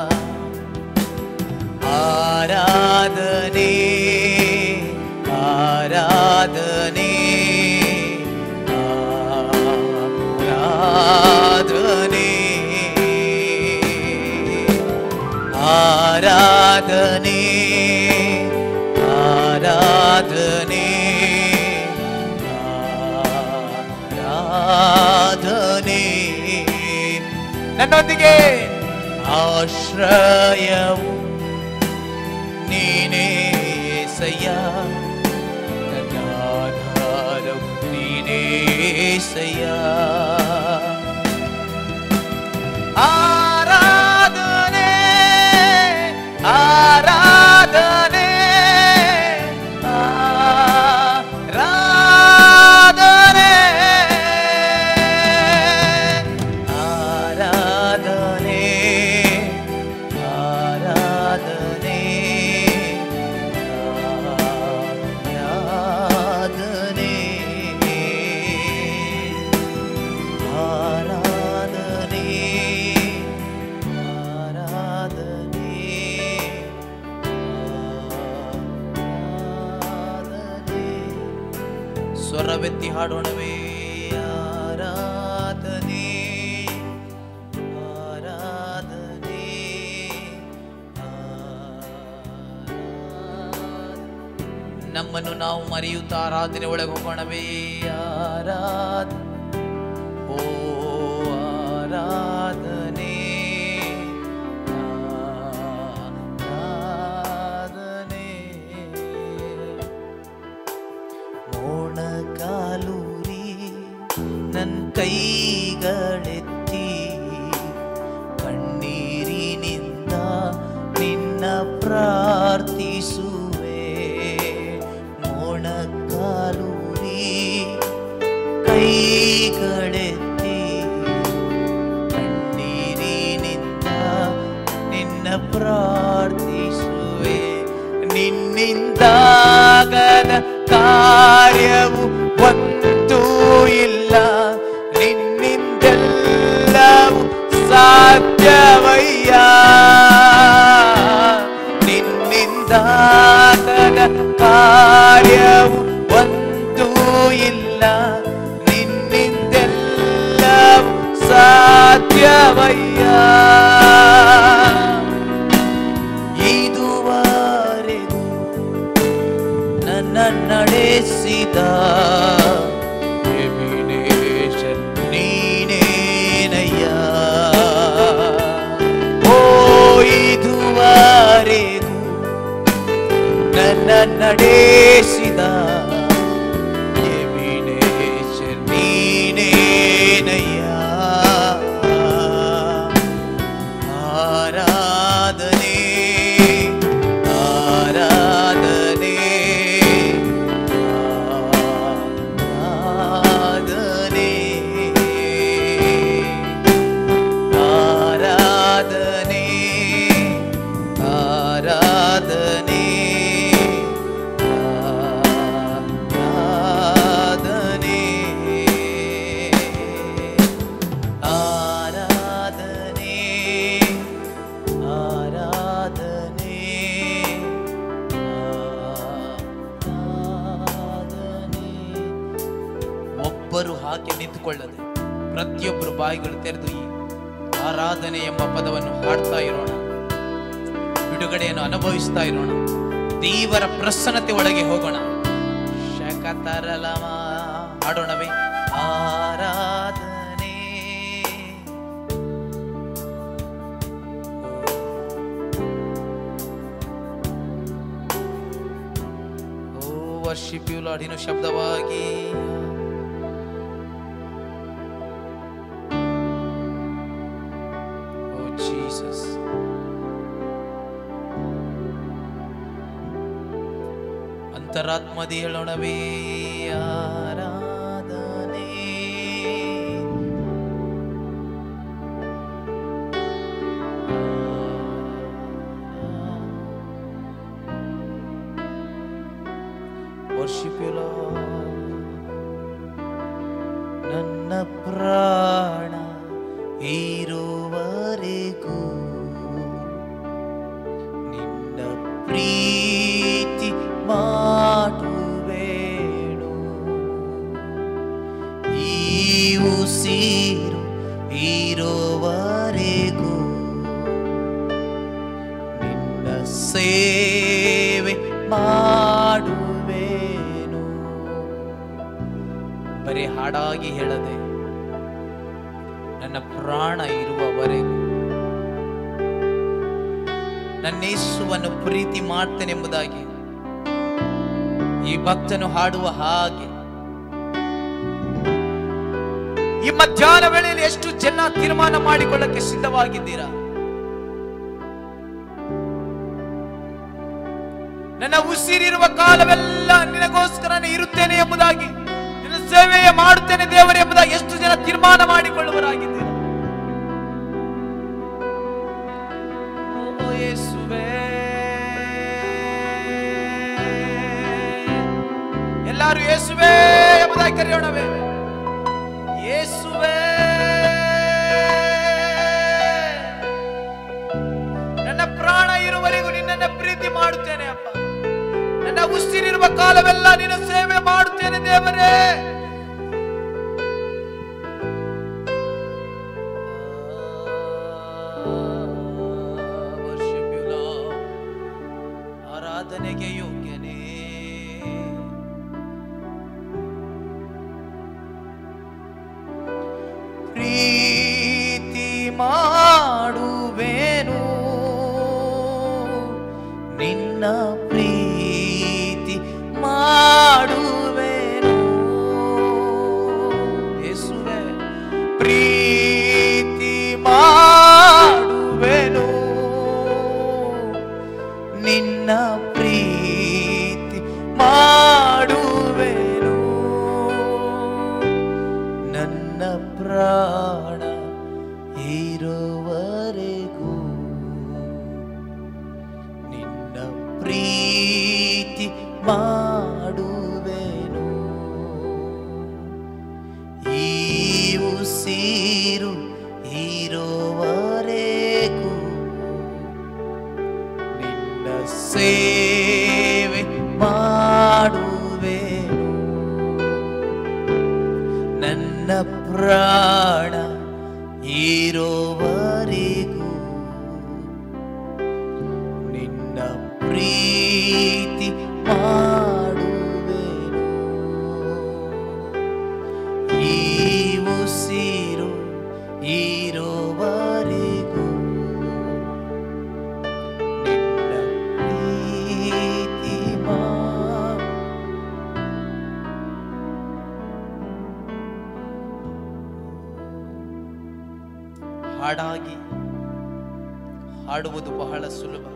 ಆರಾಧನೆ ಆರಾಧನೆ ನನ್ನೊಂದಿಗೆ ಆಶ್ರಯವು ನೀನೇ ಸಯ್ಯ ನನ್ನ ಆಧಾರವು ನೀನೇ ಸಯ್ಯ ಆರಾಧನೆ ಆರಾಧನೆ ಆರಾಧನೆ ಆರಾಧನೆ ಆರಾಧನೆ ಆರಾಧನೆ ಆರಾಧನೆ ಆರಾಧನೆ ಆರಾಧನೆ ಸ್ವರವೆತ್ತಿ ಹಾಡೋಣವೇ ಆರಾಧನೆ ಆರಾಧನೆ ಆರಾಧನೆ. ನಮ್ಮನ್ನು ನಾವು ಮರೆಯುತ್ತಾ ಆರಾಧನೆ ಒಳಗೆ ಹೋಗೋಣವೇ ಆರಾಧ ಓ ಆರಾಧನೆ ಆರಾಧನೆ ಮೋಣಕಾಲೂರಿ ನನ್ನ ಕೈಗಳೆತ್ತಿ ಕಣ್ಣೀರಿನಿಂದ ನಿನ್ನ ಪ್ರಾರ್ಥಿಸುವೆ ಮೋಣಕಾಲೂರಿ ಕೈಗಳೆತ್ತಿ ಕಣ್ಣೀರಿನಿಂದ ನಿನ್ನ ಪ್ರಾರ್ಥಿಸುವೆ ನಿನ್ನಿಂದಾಗದ ಕಾರ್ಯವು ಒಂದೂ ಇಲ್ಲ ನಿನ್ನಿಂದೆಲ್ಲವೂ ಸಾಧ್ಯವಯ್ಯ ನಿನ್ನಿಂದಾಗದ ಕಾರ್ಯವು ಒಂದೂ ಇಲ್ಲ ನಿನ್ನಿಂದೆಲ್ಲವೂ ಸಾಧ್ಯವಯ್ಯ ಇದುವರೆಗೂ ನನ್ನ ನಡೆಸಿದ ಎಬಿನೇಷನ್ ನೀನೇನಯ್ಯ ಓ ಇದುವರೆಗೂ ನನ್ನ ನಡೆಸಿದ ಎಬಿನೇಷನ್ ನೀನೇನಯ್ಯ ಆರಾಧನೆ ಆರಾಧನೆ ಆರಾಧನೆ ಆರಾಧನೆ ಆರಾಧನೆ ಆರಾಧನೆ ಆರಾಧನೆ ಆರಾಧನೆ ಆರಾಧನೆ ಒಬ್ಬರು ಹಾಗೆ ನಿಂತುಕೊಳ್ಳದೆ ಪ್ರತಿಯೊಬ್ಬರು ಬಾಯಿಗಳು ತೆರೆದು ಈ ಆರಾಧನೆ ಎಂಬ ಪದವನ್ನು ಹಾಡ್ತಾ ಇರೋಣ ಬಿಡುಗಡೆಯನ್ನು ಅನುಭವಿಸ್ತಾ ಇರೋಣ ದೇವರ ಪ್ರಸನ್ನತೆ ಒಳಗೆ ಹೋಗೋಣ ಶಕತರಲಮ ಹಾಡೋಣವೇ ಆರಾಧನೆ ಓ ವರ್ಷಿಪ್ ಯು ಲಾರ್ಡ್ ಇನ್ನು ಶಬ್ದವಾಗಿ ಓ ಜೀಸಸ್ ಅಂತರಾತ್ಮದಿ ಹೇಳೋಣವೇ ಆರಾಧನೆ Worship you, Lord. ನನ್ನ ಪ್ರಾಣ ಇರುವರೆಗೂ ನಿನ್ನ ಪ್ರೀತಿ ಮಾಡುವೇಣು ಈ ಉಸಿರು ಇರುವರೆಗೂ ನಿನ್ನ ಸೇವೆ ಮಾಡುವೇನು ಬರೀ ಹಾಡಾಗಿ ಹೇಳದೆ ನನ್ನ ಪ್ರಾಣ ಇರುವವರೆಗೂ ನನ್ನ ಯೇಸುವನ್ನು ಪ್ರೀತಿ ಮಾಡ್ತೇನೆಂಬುದಾಗಿ ಈ ಭಕ್ತನು ಹಾಡುವ ಹಾಗೆ ಈ ಮಧ್ಯಾಹ್ನ ವೇಳೆಯಲ್ಲಿ ಎಷ್ಟು ಜನ ತೀರ್ಮಾನ ಮಾಡಿಕೊಳ್ಳಕ್ಕೆ ಸಿದ್ಧವಾಗಿದ್ದೀರಾ ನನ್ನ ಉಸಿರಿರುವ ಕಾಲವೆಲ್ಲ ನಿನಗೋಸ್ಕರನೇ ಇರುತ್ತೇನೆ ಎಂಬುದಾಗಿ ನಿನ್ನ ಸೇವೆಯ ಮಾಡುತ್ತೇನೆ ದೇವರೇ ಎಂಬುದಾಗಿ ಎಷ್ಟು ಜನ ತೀರ್ಮಾನ ಮಾಡಿಕೊಳ್ಳುವರಾಗಿದ್ದೀರಾ ಓ ಯೇಸುವೇ ಎಲ್ಲರೂ ಯೇಸುವೇ ಎಂಬುದಾಗಿ ಕರೆಯೋಣವೇ ಯೇಸುವೇ ನನ್ನ ಪ್ರಾಣ ಇರುವವರೆಗೂ ನಿನ್ನನ್ನ ಪ್ರೀತಿ ಮಾಡುತ್ತೇನೆ ಅಪ್ಪ ನನ್ನ ಉಸಿರಿರುವ ಕಾಲವೆಲ್ಲ ನಿನ್ನ ಸೇವೆ ಮಾಡುತ್ತೇನೆ ದೇವರೇ Worship you, Lord. ಆರಾಧನೆಗೆ ಯೋಗ್ಯನೇ ಪ್ರೀತಿ ಮಾಡುವೆನು ನಿನ್ನ ಪ್ರೀತಿ ಮಾಡುವೆನು ಯೇಸುವೆ ಪ್ರೀತಿ ಮಾಡುವೆನು ನಿನ್ನ ಪ್ರೀತಿ ಮಾಡುವೆನು ನನ್ನ ಪ್ರಾಣ ಇರುವರೆಗೂ ನಿನ್ನ ಪ್ರೀತಿ ಮಾಡುವೆನು ಈ ಉಸಿರು ಇರುವರೆಗೂ ನಿನ್ನ ಸೇವೆ ಮಾಡುವೆನು ನನ್ನ ಪ್ರಾಣ ಇರೋವರೆಗೂ ನಿನ್ನ ಪ್ರೀತಿ ಮಾಡುವೆನು ಈ ಉಸಿರು ಇರೋವರೆಗೂ ನಿನ್ನ ಪ್ರೀತಿ ಮಾ ಹಾಡಾಗಿ ಹಾಡುವುದು ಬಹಳ ಸುಲಭ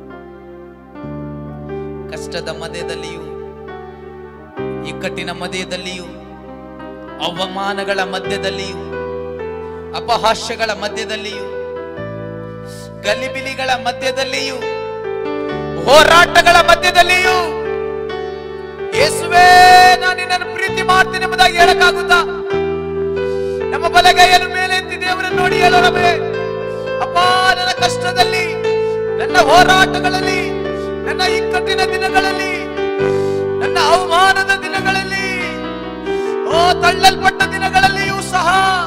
ಕಷ್ಟದ ಮಧ್ಯದಲ್ಲಿಯೂ ಇಕ್ಕಟ್ಟಿನ ಮಧ್ಯದಲ್ಲಿಯೂ ಅವಮಾನಗಳ ಮಧ್ಯದಲ್ಲಿಯೂ ಅಪಹಾಸ್ಯಗಳ ಮಧ್ಯದಲ್ಲಿಯೂ ಗಲಿಬಿಲಿಗಳ ಮಧ್ಯದಲ್ಲಿಯೂ ಹೋರಾಟಗಳ ಮಧ್ಯದಲ್ಲಿಯೂ ಯೇಸುವೇ ನಾನು ನಿನ್ನನ್ನು ಪ್ರೀತಿ ಮಾಡ್ತೇನೆ ಎಂಬುದಾಗಿ ಹೇಳಕ್ಕಾಗುತ್ತಾ ನಮ್ಮ ಬಲಗೈಯನ್ನು ಮೇಲೆ ಎತ್ತಿ ದೇವರನ್ನು ನೋಡಿ ಹೇಳೋಣವೇ ಅಪ್ಪ ನನ್ನ ಕಷ್ಟದಲ್ಲಿ ನನ್ನ ಹೋರಾಟಗಳಲ್ಲಿ ನನ್ನ ಇಕ್ಕಟ್ಟಿನ ದಿನಗಳಲ್ಲಿ ನನ್ನ ಅವಮಾನದ ದಿನಗಳಲ್ಲಿ ಓ ತಳ್ಳಲ್ಪಟ್ಟ ದಿನಗಳಲ್ಲಿಯೂ ಸಹ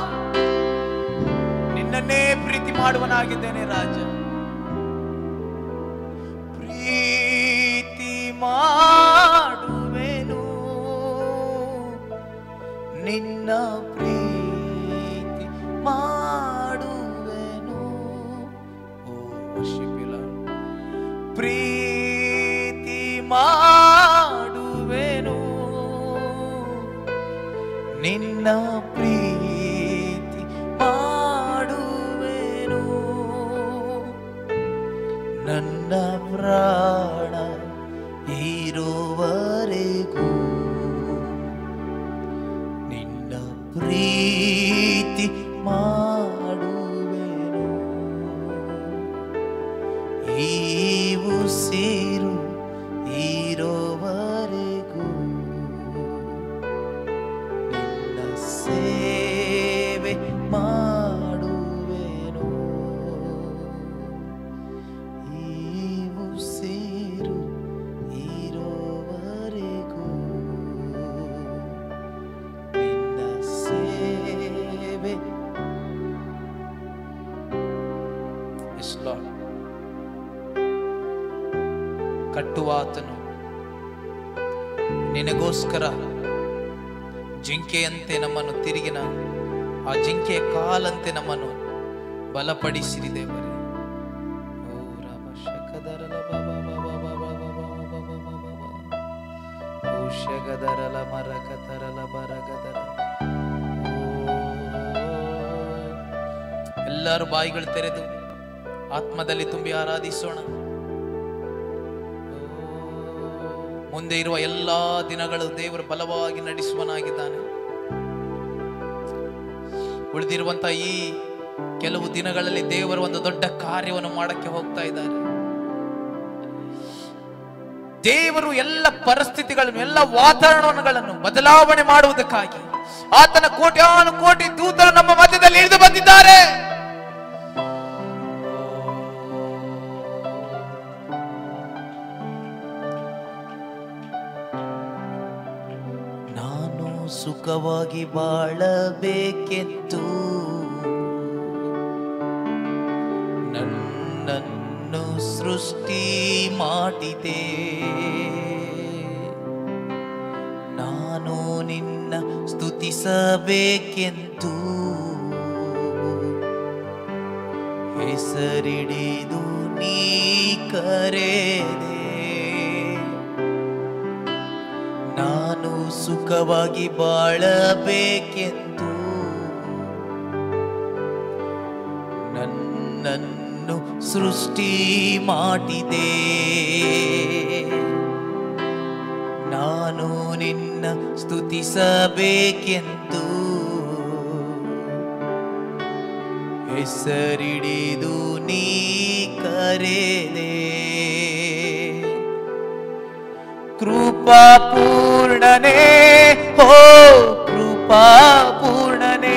ನಿನ್ನನ್ನೇ ಪ್ರೀತಿ ಮಾಡುವನಾಗಿದ್ದೇನೆ ರಾಜ ಪ್ರೀತಿ ಮಾಡುವೆನು ನಿನ್ನ ಪ್ರೀತಿ ಮಾಡುವೆನು ಓ worship you, Lord. ಪ್ರೀತಿ ಮಾಡುವೆನು ನಿನ್ನ ಪ್ರೀತಿ ಮಾಡುವೆನು ನನ್ನ ಪ್ರಾಣ ಇರುವರೆಗೂ ನಿನ್ನ ಪ್ರೀತಿ ಮಾಡುವೆನು ಈ ಉಸಿರು ಇರೋವರೆಗೂ ನಿನ್ನ ಸೇವೆ ಮಾಡುವೆನು ಈ ಉಸಿರು ಇರೋವರೆಗೂ ನಿನ್ನ ಸೇವೆ Yes, Lord. ಕಟ್ಟುವಾತನು ನಿನಗೋಸ್ಕರ ಜಿಂಕೆಯಂತೆ ನಮ್ಮನ್ನು ತಿರುಗಿನ ಆ ಜಿಂಕೆಯ ಕಾಲಂತೆ ನಮ್ಮನ್ನು ಬಲಪಡಿಸಿರಿ ದೇವರೇ ಓ ರಾಮ ಶಕದರಲ ಬ ಬ ಬ ಬ ಬ ಬ ಬ ಬ ಬ ಬ ಬ ಬ ಬ. ಓ ಶಗದರಲ ಮರಕತರಲ ಬರಗದರ ಓ. ಎಲ್ಲರೂ ಬಾಯಿಗಳು ತೆರೆದು ಆತ್ಮದಲ್ಲಿ ತುಂಬಿ ಆರಾಧಿಸೋಣ ಮುಂದೆ ಇರುವ ಎಲ್ಲಾ ದಿನಗಳು ದೇವರು ಬಲವಾಗಿ ನಡೆಸುವನಾಗಿದ್ದಾನೆ ಉಳಿದಿರುವಂತ ಈ ಕೆಲವು ದಿನಗಳಲ್ಲಿ ದೇವರು ಒಂದು ದೊಡ್ಡ ಕಾರ್ಯವನ್ನು ಮಾಡಕ್ಕೆ ಹೋಗ್ತಾ ಇದ್ದಾರೆ ದೇವರು ಎಲ್ಲ ಪರಿಸ್ಥಿತಿಗಳನ್ನು ಎಲ್ಲ ವಾತಾವರಣಗಳನ್ನು ಬದಲಾವಣೆ ಮಾಡುವುದಕ್ಕಾಗಿ ಆತನ ಕೋಟ್ಯಾನು ಕೋಟಿ ದೂತರು ನಮ್ಮ ಮಧ್ಯದಲ್ಲಿ ಇಳಿದು ಬಂದಿದ್ದಾರೆ ನಾನು ಸುಖವಾಗಿ ಬಾಳಬೇಕೆಂದು ನನ್ನನ್ನು ಸೃಷ್ಟಿ ಮಾಡಿದೆ ನಾನು ನಿನ್ನ ಸ್ತುತಿಸಬೇಕೆಂದು ಹೆಸರಿಡಿದು ನೀ ಕರೆದೆ ನಾನು ಸುಖವಾಗಿ ಬಾಳಬೇಕೆಂದು ನನ್ನನ್ನು ಸೃಷ್ಟಿ ಮಾಡಿದೆ ನಾನು ನಿನ್ನ ಸ್ತುತಿಸಬೇಕೆಂದು ಹೆಸರಿಡಿದು ನೀ ಕರೆದೆ ಕೃಪಾ ಪೂರ್ಣನೇ ಹೋ ಕೃಪಾ ಪೂರ್ಣನೇ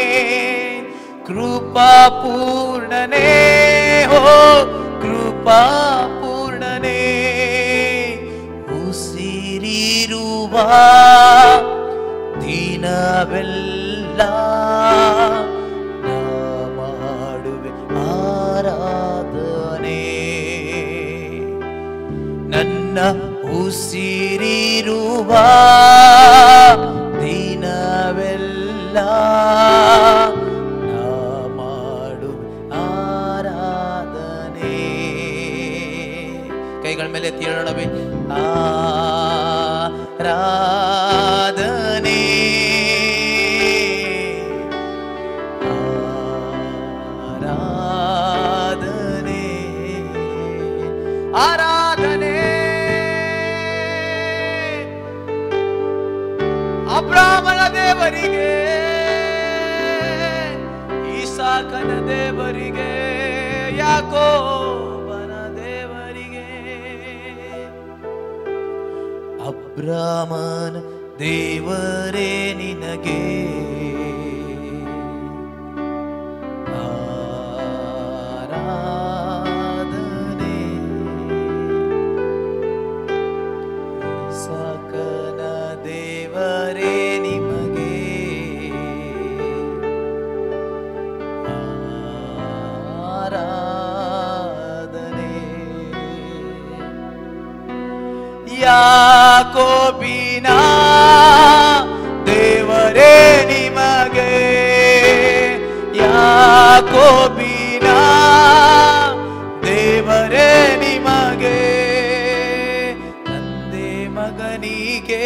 ಕೃಪಾ ಪೂರ್ಣನೇ ಹೋ ಕೃಪಾ ಪೂರ್ಣನೇ ಉಸಿರಿರುವ ದಿನವೆಲ್ಲ ನಾ ಮಾಡುವೆ ಆರಾಧನೆ ನನ್ನ ಉಸಿರಿರುವ ದಿನವೆಲ್ಲ ನಾ ಮಾಡು ಆರಾಧನೆ ಕೈಗಳ ಮೇಲೆ ತೀಳೋಣವೇ ಆರಾಧನೆ ಆರಾಧನೆ ಆರಾಧನೆ ಅಬ್ರಾಹ್ಮಣ ದೇವರಿಗೆ ಈಸಾಕನ ದೇವರಿಗೆ ಯಾಕೋಬನ ದೇವರಿಗೆ ಅಬ್ರಾಹ್ಮನ ದೇವರೇ ನಿನಗೆ ಆರಾಧನೆ ಸಾಕನ ದೇವರೇ ನಿಮಗೆ ಆರಾಧನೆ ಯಾಕೋಬಿನ ದೇವರೇ ನಿಮಗೆ ಯಾಕೋಬಿನ ದೇವರೇ ನಿಮಗೆ ತಂದೆ ಮಗನಿಗೆ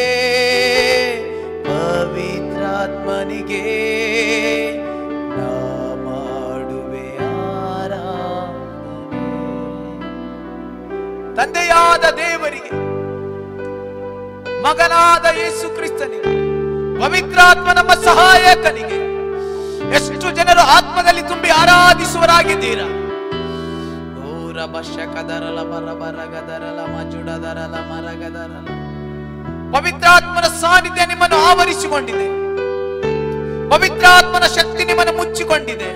ಪವಿತ್ರಾತ್ಮನಿಗೆ ನಾ ಮಾಡುವೆ ಆರಾಧನೆ ತಂದೆಯಾದ ದೇವರಿಗೆ ಮಗನಾದ ಯೇಸು ಕ್ರಿಸ್ತನಿಗೆ ಪವಿತ್ರಾತ್ಮ ನಮ್ಮ ಸಹಾಯಕನಿಗೆ ಎಷ್ಟು ಜನರು ಆತ್ಮದಲ್ಲಿ ತುಂಬಿ ಆರಾಧಿಸುವರಾಗಿದ್ದೀರಾ ಓರ ಬಶಕದರಲ ಬರ ಬರಗದರಲ ಮಜುಡದರಲ ಮರಗದರಲ ಪವಿತ್ರಾತ್ಮನ ಸಾನ್ನಿಧ್ಯ ನಿಮ್ಮನ್ನು ಆವರಿಸಿಕೊಂಡಿದೆ ಪವಿತ್ರಾತ್ಮನ ಶಕ್ತಿ ನಿಮ್ಮನ್ನು ಮುಚ್ಚಿಕೊಂಡಿದೆ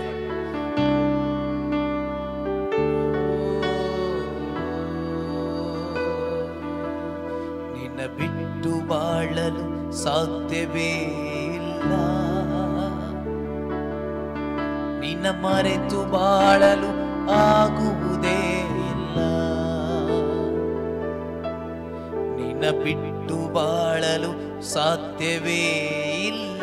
ನಿನ್ನ ಬಿಟ್ಟು ಬಾಳಲು ಸಾಧ್ಯವೇ ಇಲ್ಲ ನಿನ್ನ ಮರೆತು ಬಾಳಲು ಆಗುವುದೇ ಇಲ್ಲ ಸಾಧ್ಯವೇ ಇಲ್ಲ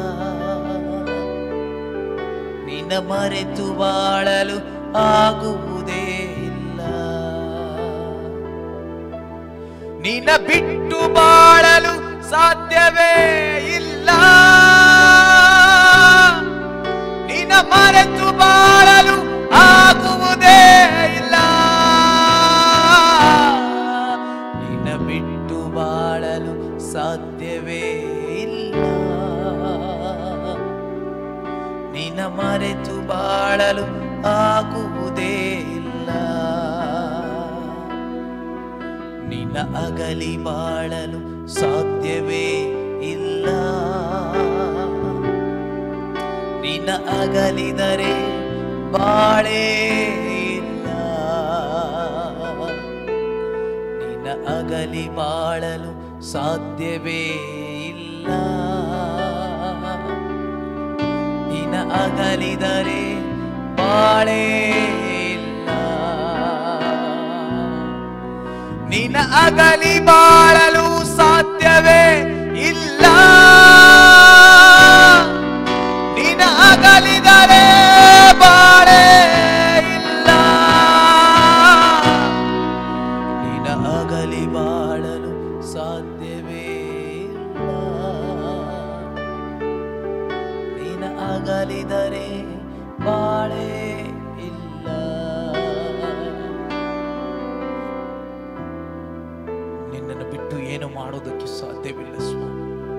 ನಿನ್ನ ಮರೆತು ಬಾಳಲು ಆಗುವುದೇ ಇಲ್ಲ ನಿನ್ನ ಬಿಟ್ಟು ಬಾಳಲು ಸಾಧ್ಯವೇ ಇಲ್ಲ ನಿನ್ನ ಮರೆತು ಬಾಳಲು ಆಗುವುದೇ ಇಲ್ಲ ನಿನ್ನ ಬಿಟ್ಟು ಬಾಳಲು ಸಾಧ್ಯವೇ ಇಲ್ಲ ನಿನ್ನ ಮರೆತು ಬಾಳಲು ಆಗುವುದೇ ಇಲ್ಲ ನಿನ್ನ ಅಗಲಿ ಬಾಳಲು ಸಾಧ್ಯವೇ ಇಲ್ಲ ನಿನ್ನ ಅಗಲಿದರೆ ಬಾಳೇ ಇಲ್ಲ ನಿನ್ನ ಅಗಲಿ ಬಾಳಲು ಸಾಧ್ಯವೇ ಇಲ್ಲ ನಿನ್ನ ಅಗಲಿದರೆ ಬಾಳೇ ಇಲ್ಲ ನಿನ್ನ ಅಗಲಿ ಬಾಳಲು ಸಾಧ್ಯವೇ ಇಲ್ಲ ನಿನ್ನ ಅಗಲಿದರೆ ಬಾಳೇ ಇಲ್ಲ ನಿನ್ನ ಅಗಲಿ ಬಾಳಲು ಸಾಧ್ಯವೇ ಇಲ್ಲ ನಿನ್ನ ಅಗಲಿದರೆ ಬಾಳೇ ಇಲ್ಲ ನಿನ್ನನ್ನು ಬಿಟ್ಟು ಏನು ಮಾಡೋದಕ್ಕೆ ಸಾಧ್ಯವಿಲ್ಲ ಸ್ವಾಮಿ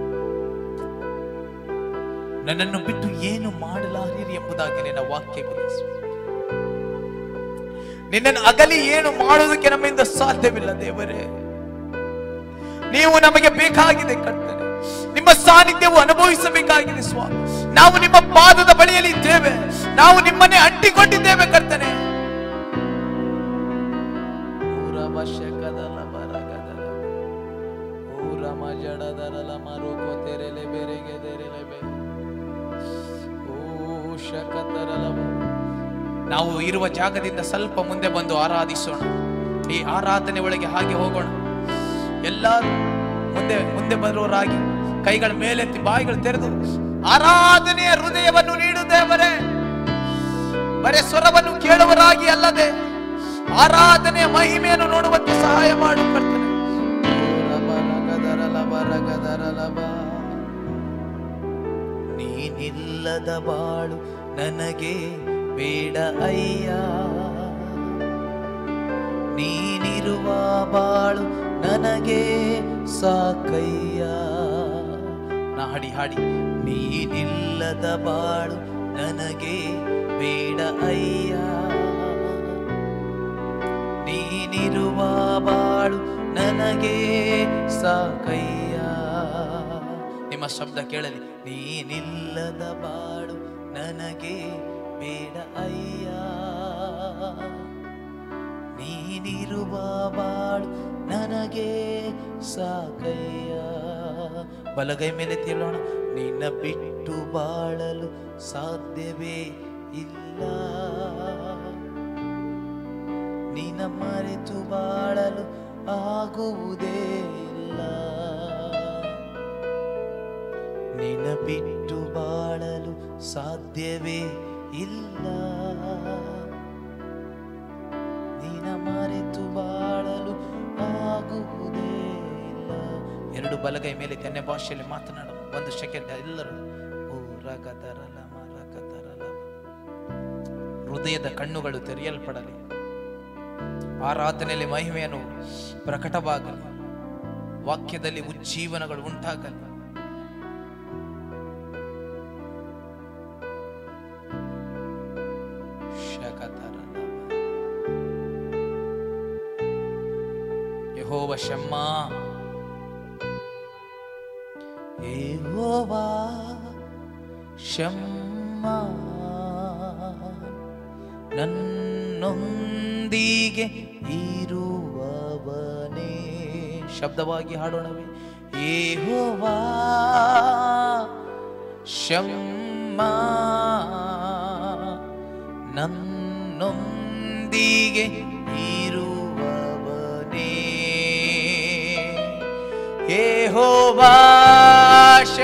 ನನ್ನನ್ನು ಬಿಟ್ಟು ಏನು ಮಾಡಲಾರಿರಿ ಎಂಬುದಾಗಿ ನಿನ್ನ ವಾಕ್ಯವಿದೆ ಸ್ವಾಮಿ ನಿನ್ನನ್ನು ಅಗಲಿ ಏನು ಮಾಡುವುದಕ್ಕೆ ನಮ್ಮಿಂದ ಸಾಧ್ಯವಿಲ್ಲ ದೇವರೇ ನೀವು ನಮಗೆ ಬೇಕಾಗಿದೆ ಕರ್ತನೆ ನಿಮ್ಮ ಸಾನ್ನಿಧ್ಯವು ಅನುಭವಿಸಬೇಕಾಗಿದೆ ಸ್ವಾಮಿ ನಾವು ನಿಮ್ಮ ಪಾದದ ಬಳಿಯಲ್ಲಿ ಇದ್ದೇವೆ ನಾವು ನಿಮ್ಮನ್ನೇ ಅಂಟಿಕೊಂಡಿದ್ದೇವೆ ಕರ್ತನೆ ಊರಮ ಶಕದಲ ಬರಗದಲ ಊರಮ ಜಡದರಲ ಮರುಕೊ ತೆರೆಲೆ ಬೆರೆಗೆ ತೆರೆಲೆ ಬೆ ಓ ಶಕತರಲ ಬ- ನಾವು ಇರುವ ಜಾಗದಿಂದ ಸ್ವಲ್ಪ ಮುಂದೆ ಬಂದು ಆರಾಧಿಸೋಣ ಈ ಆರಾಧನೆ ಒಳಗೆ ಹಾಗೆ ಹೋಗೋಣ ಎಲ್ಲರೂ ಮುಂದೆ ಮುಂದೆ ಬರುವವರಾಗಿ ಕೈಗಳ ಮೇಲೆತ್ತಿ ಬಾಯಿಗಳು ತೆರೆದು ಆರಾಧನೆಯ ಹೃದಯವನ್ನು ನೀಡು ದೇವರೇ ಬರೇ ಸ್ವರವನ್ನು ಕೇಳುವರಾಗಿ ಅಲ್ಲದೆ ಆರಾಧನೆಯ ಮಹಿಮೆಯನ್ನು ನೋಡುವಂತೆ ಸಹಾಯ ಮಾಡು ಕರ್ತನೆ ನೀನಿಲ್ಲದ ಬಾಳು ನನಗೆ ಬೇಡ ಅಯ್ಯ ನೀನಿರುವ ಬಾಳು ನನಗೆ ಸಾಕಯ್ಯ ನಾ ಹಾಡಿ ಹಾಡಿ ನೀನಿಲ್ಲದ ಬಾಳು ನನಗೆ ಬೇಡ ಅಯ್ಯ ನೀನಿರುವ ಬಾಳು ನನಗೆ ಸಾಕಯ್ಯ ನಿಮ್ಮ ಶಬ್ದ ಕೇಳಲಿ ನೀನಿಲ್ಲದ ಬಾಳು ನನಗೆ ಬೇಡ ಅಯ್ಯ ನೀನಿರುವ ಬಾಳು ನನಗೆ ಸಾಕಯ್ಯ ಬಲಗೈ ಮೇಲೆ ತಿಳೋಣ ನಿನ್ನ ಬಿಟ್ಟು ಬಾಳಲು ಸಾಧ್ಯವೇ ಇಲ್ಲ ನಿನ್ನ ಮರೆತು ಬಾಳಲು ಆಗುವುದೇ ಇಲ್ಲ ನಿನ್ನ ಬಿಟ್ಟು ಬಾಳಲು ಸಾಧ್ಯವೇ ಇಲ್ಲ ನಿನ್ನ ಮರೆತು ಬಾಳಲು ಆಗುವುದೇ ಇಲ್ಲ ಎರಡು ಬಲಗೈ ಮೇಲೆ ತೆನ್ನೆ ಭಾಷೆಯಲ್ಲಿ ಮಾತನಾಡೋಣ ಒಂದು ಸೆಕೆಂಡ್ ಎಲ್ಲರೂ ಓ ರಗದರಲ ಮರಗದರಲ ಹೃದಯದ ಕಣ್ಣುಗಳು ತೆರೆಯಲ್ಪಡಲಿ ಆರಾಧನೆಯಲ್ಲಿ ಮಹಿಮೆಯನ್ನು ಪ್ರಕಟವಾಗಲಿ ವಾಕ್ಯದಲ್ಲಿ ಉಜ್ಜೀವನಗಳು ಉಂಟಾಗಲಿ ಶಕತರಲ. ಯೆಹೋವ ಶಮ್ಮ ಯೆಹೋವ ಶಮ್ಮ ನನ್ನೊಂದಿಗೆ ಇರುವವನೇ ಶಬ್ದವಾಗಿ ಹಾಡೋಣವೇ ಯೆಹೋವಾ ಶಮ್ಮ ನನ್ನೊಂದಿಗೆ ಇರುವವನೇ ಯೆಹೋವಾ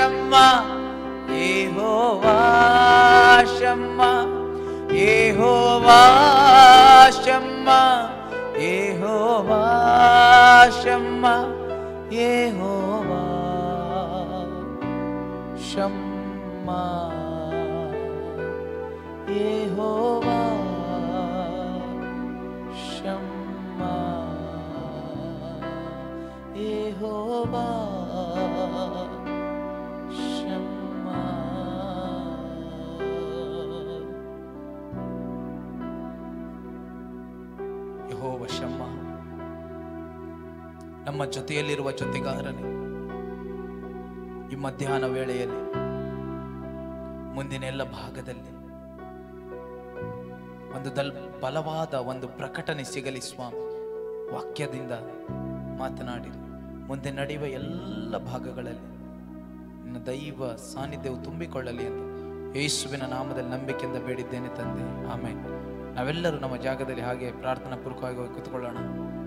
ಶಮ್ಮ ಯೆಹೋವಾ ಶಮ್ಮ ಯೆಹೋವಾ ಶಮ್ಮ ಯೆಹೋವಾ ಶಮ್ಮ ಯೆಹೋವಾ ಶಮ್ಮ ಯೆಹೋವಾ ಶಮ್ಮ ಯೆಹೋವಾ ಶಮ್ಮ ಯೆಹೋವ ಶಮ್ಮ ನಮ್ಮ ಜೊತೆಯಲ್ಲಿರುವ ಜೊತೆಗಾರನೇ ಈ ಮಧ್ಯಾಹ್ನ ವೇಳೆಯಲ್ಲಿ ಮುಂದಿನ ಎಲ್ಲ ಭಾಗದಲ್ಲಿ ಒಂದು ದಲ್ ಬಲವಾದ ಒಂದು ಪ್ರಕಟಣೆ ಸಿಗಲಿ ಸ್ವಾಮಿ ವಾಕ್ಯದಿಂದ ಮಾತನಾಡಿ ಮುಂದೆ ನಡೆಯುವ ಎಲ್ಲ ಭಾಗಗಳಲ್ಲಿ ನಿನ್ನ ದೈವ ಸಾನ್ನಿಧ್ಯವು ತುಂಬಿಕೊಳ್ಳಲಿ ಎಂದು ಯೇಸುವಿನ ನಾಮದಲ್ಲಿ ನಂಬಿಕೆಯಿಂದ ಬೇಡಿದ್ದೇನೆ ತಂದೆ ಆಮೇಲೆ ನಾವೆಲ್ಲರೂ ನಮ್ಮ ಜಾಗದಲ್ಲಿ ಹಾಗೆ ಪ್ರಾರ್ಥನಾ ಪೂರ್ವಕವಾಗಿ ಹೋಗಿ ಕೂತ್ಕೊಳ್ಳೋಣ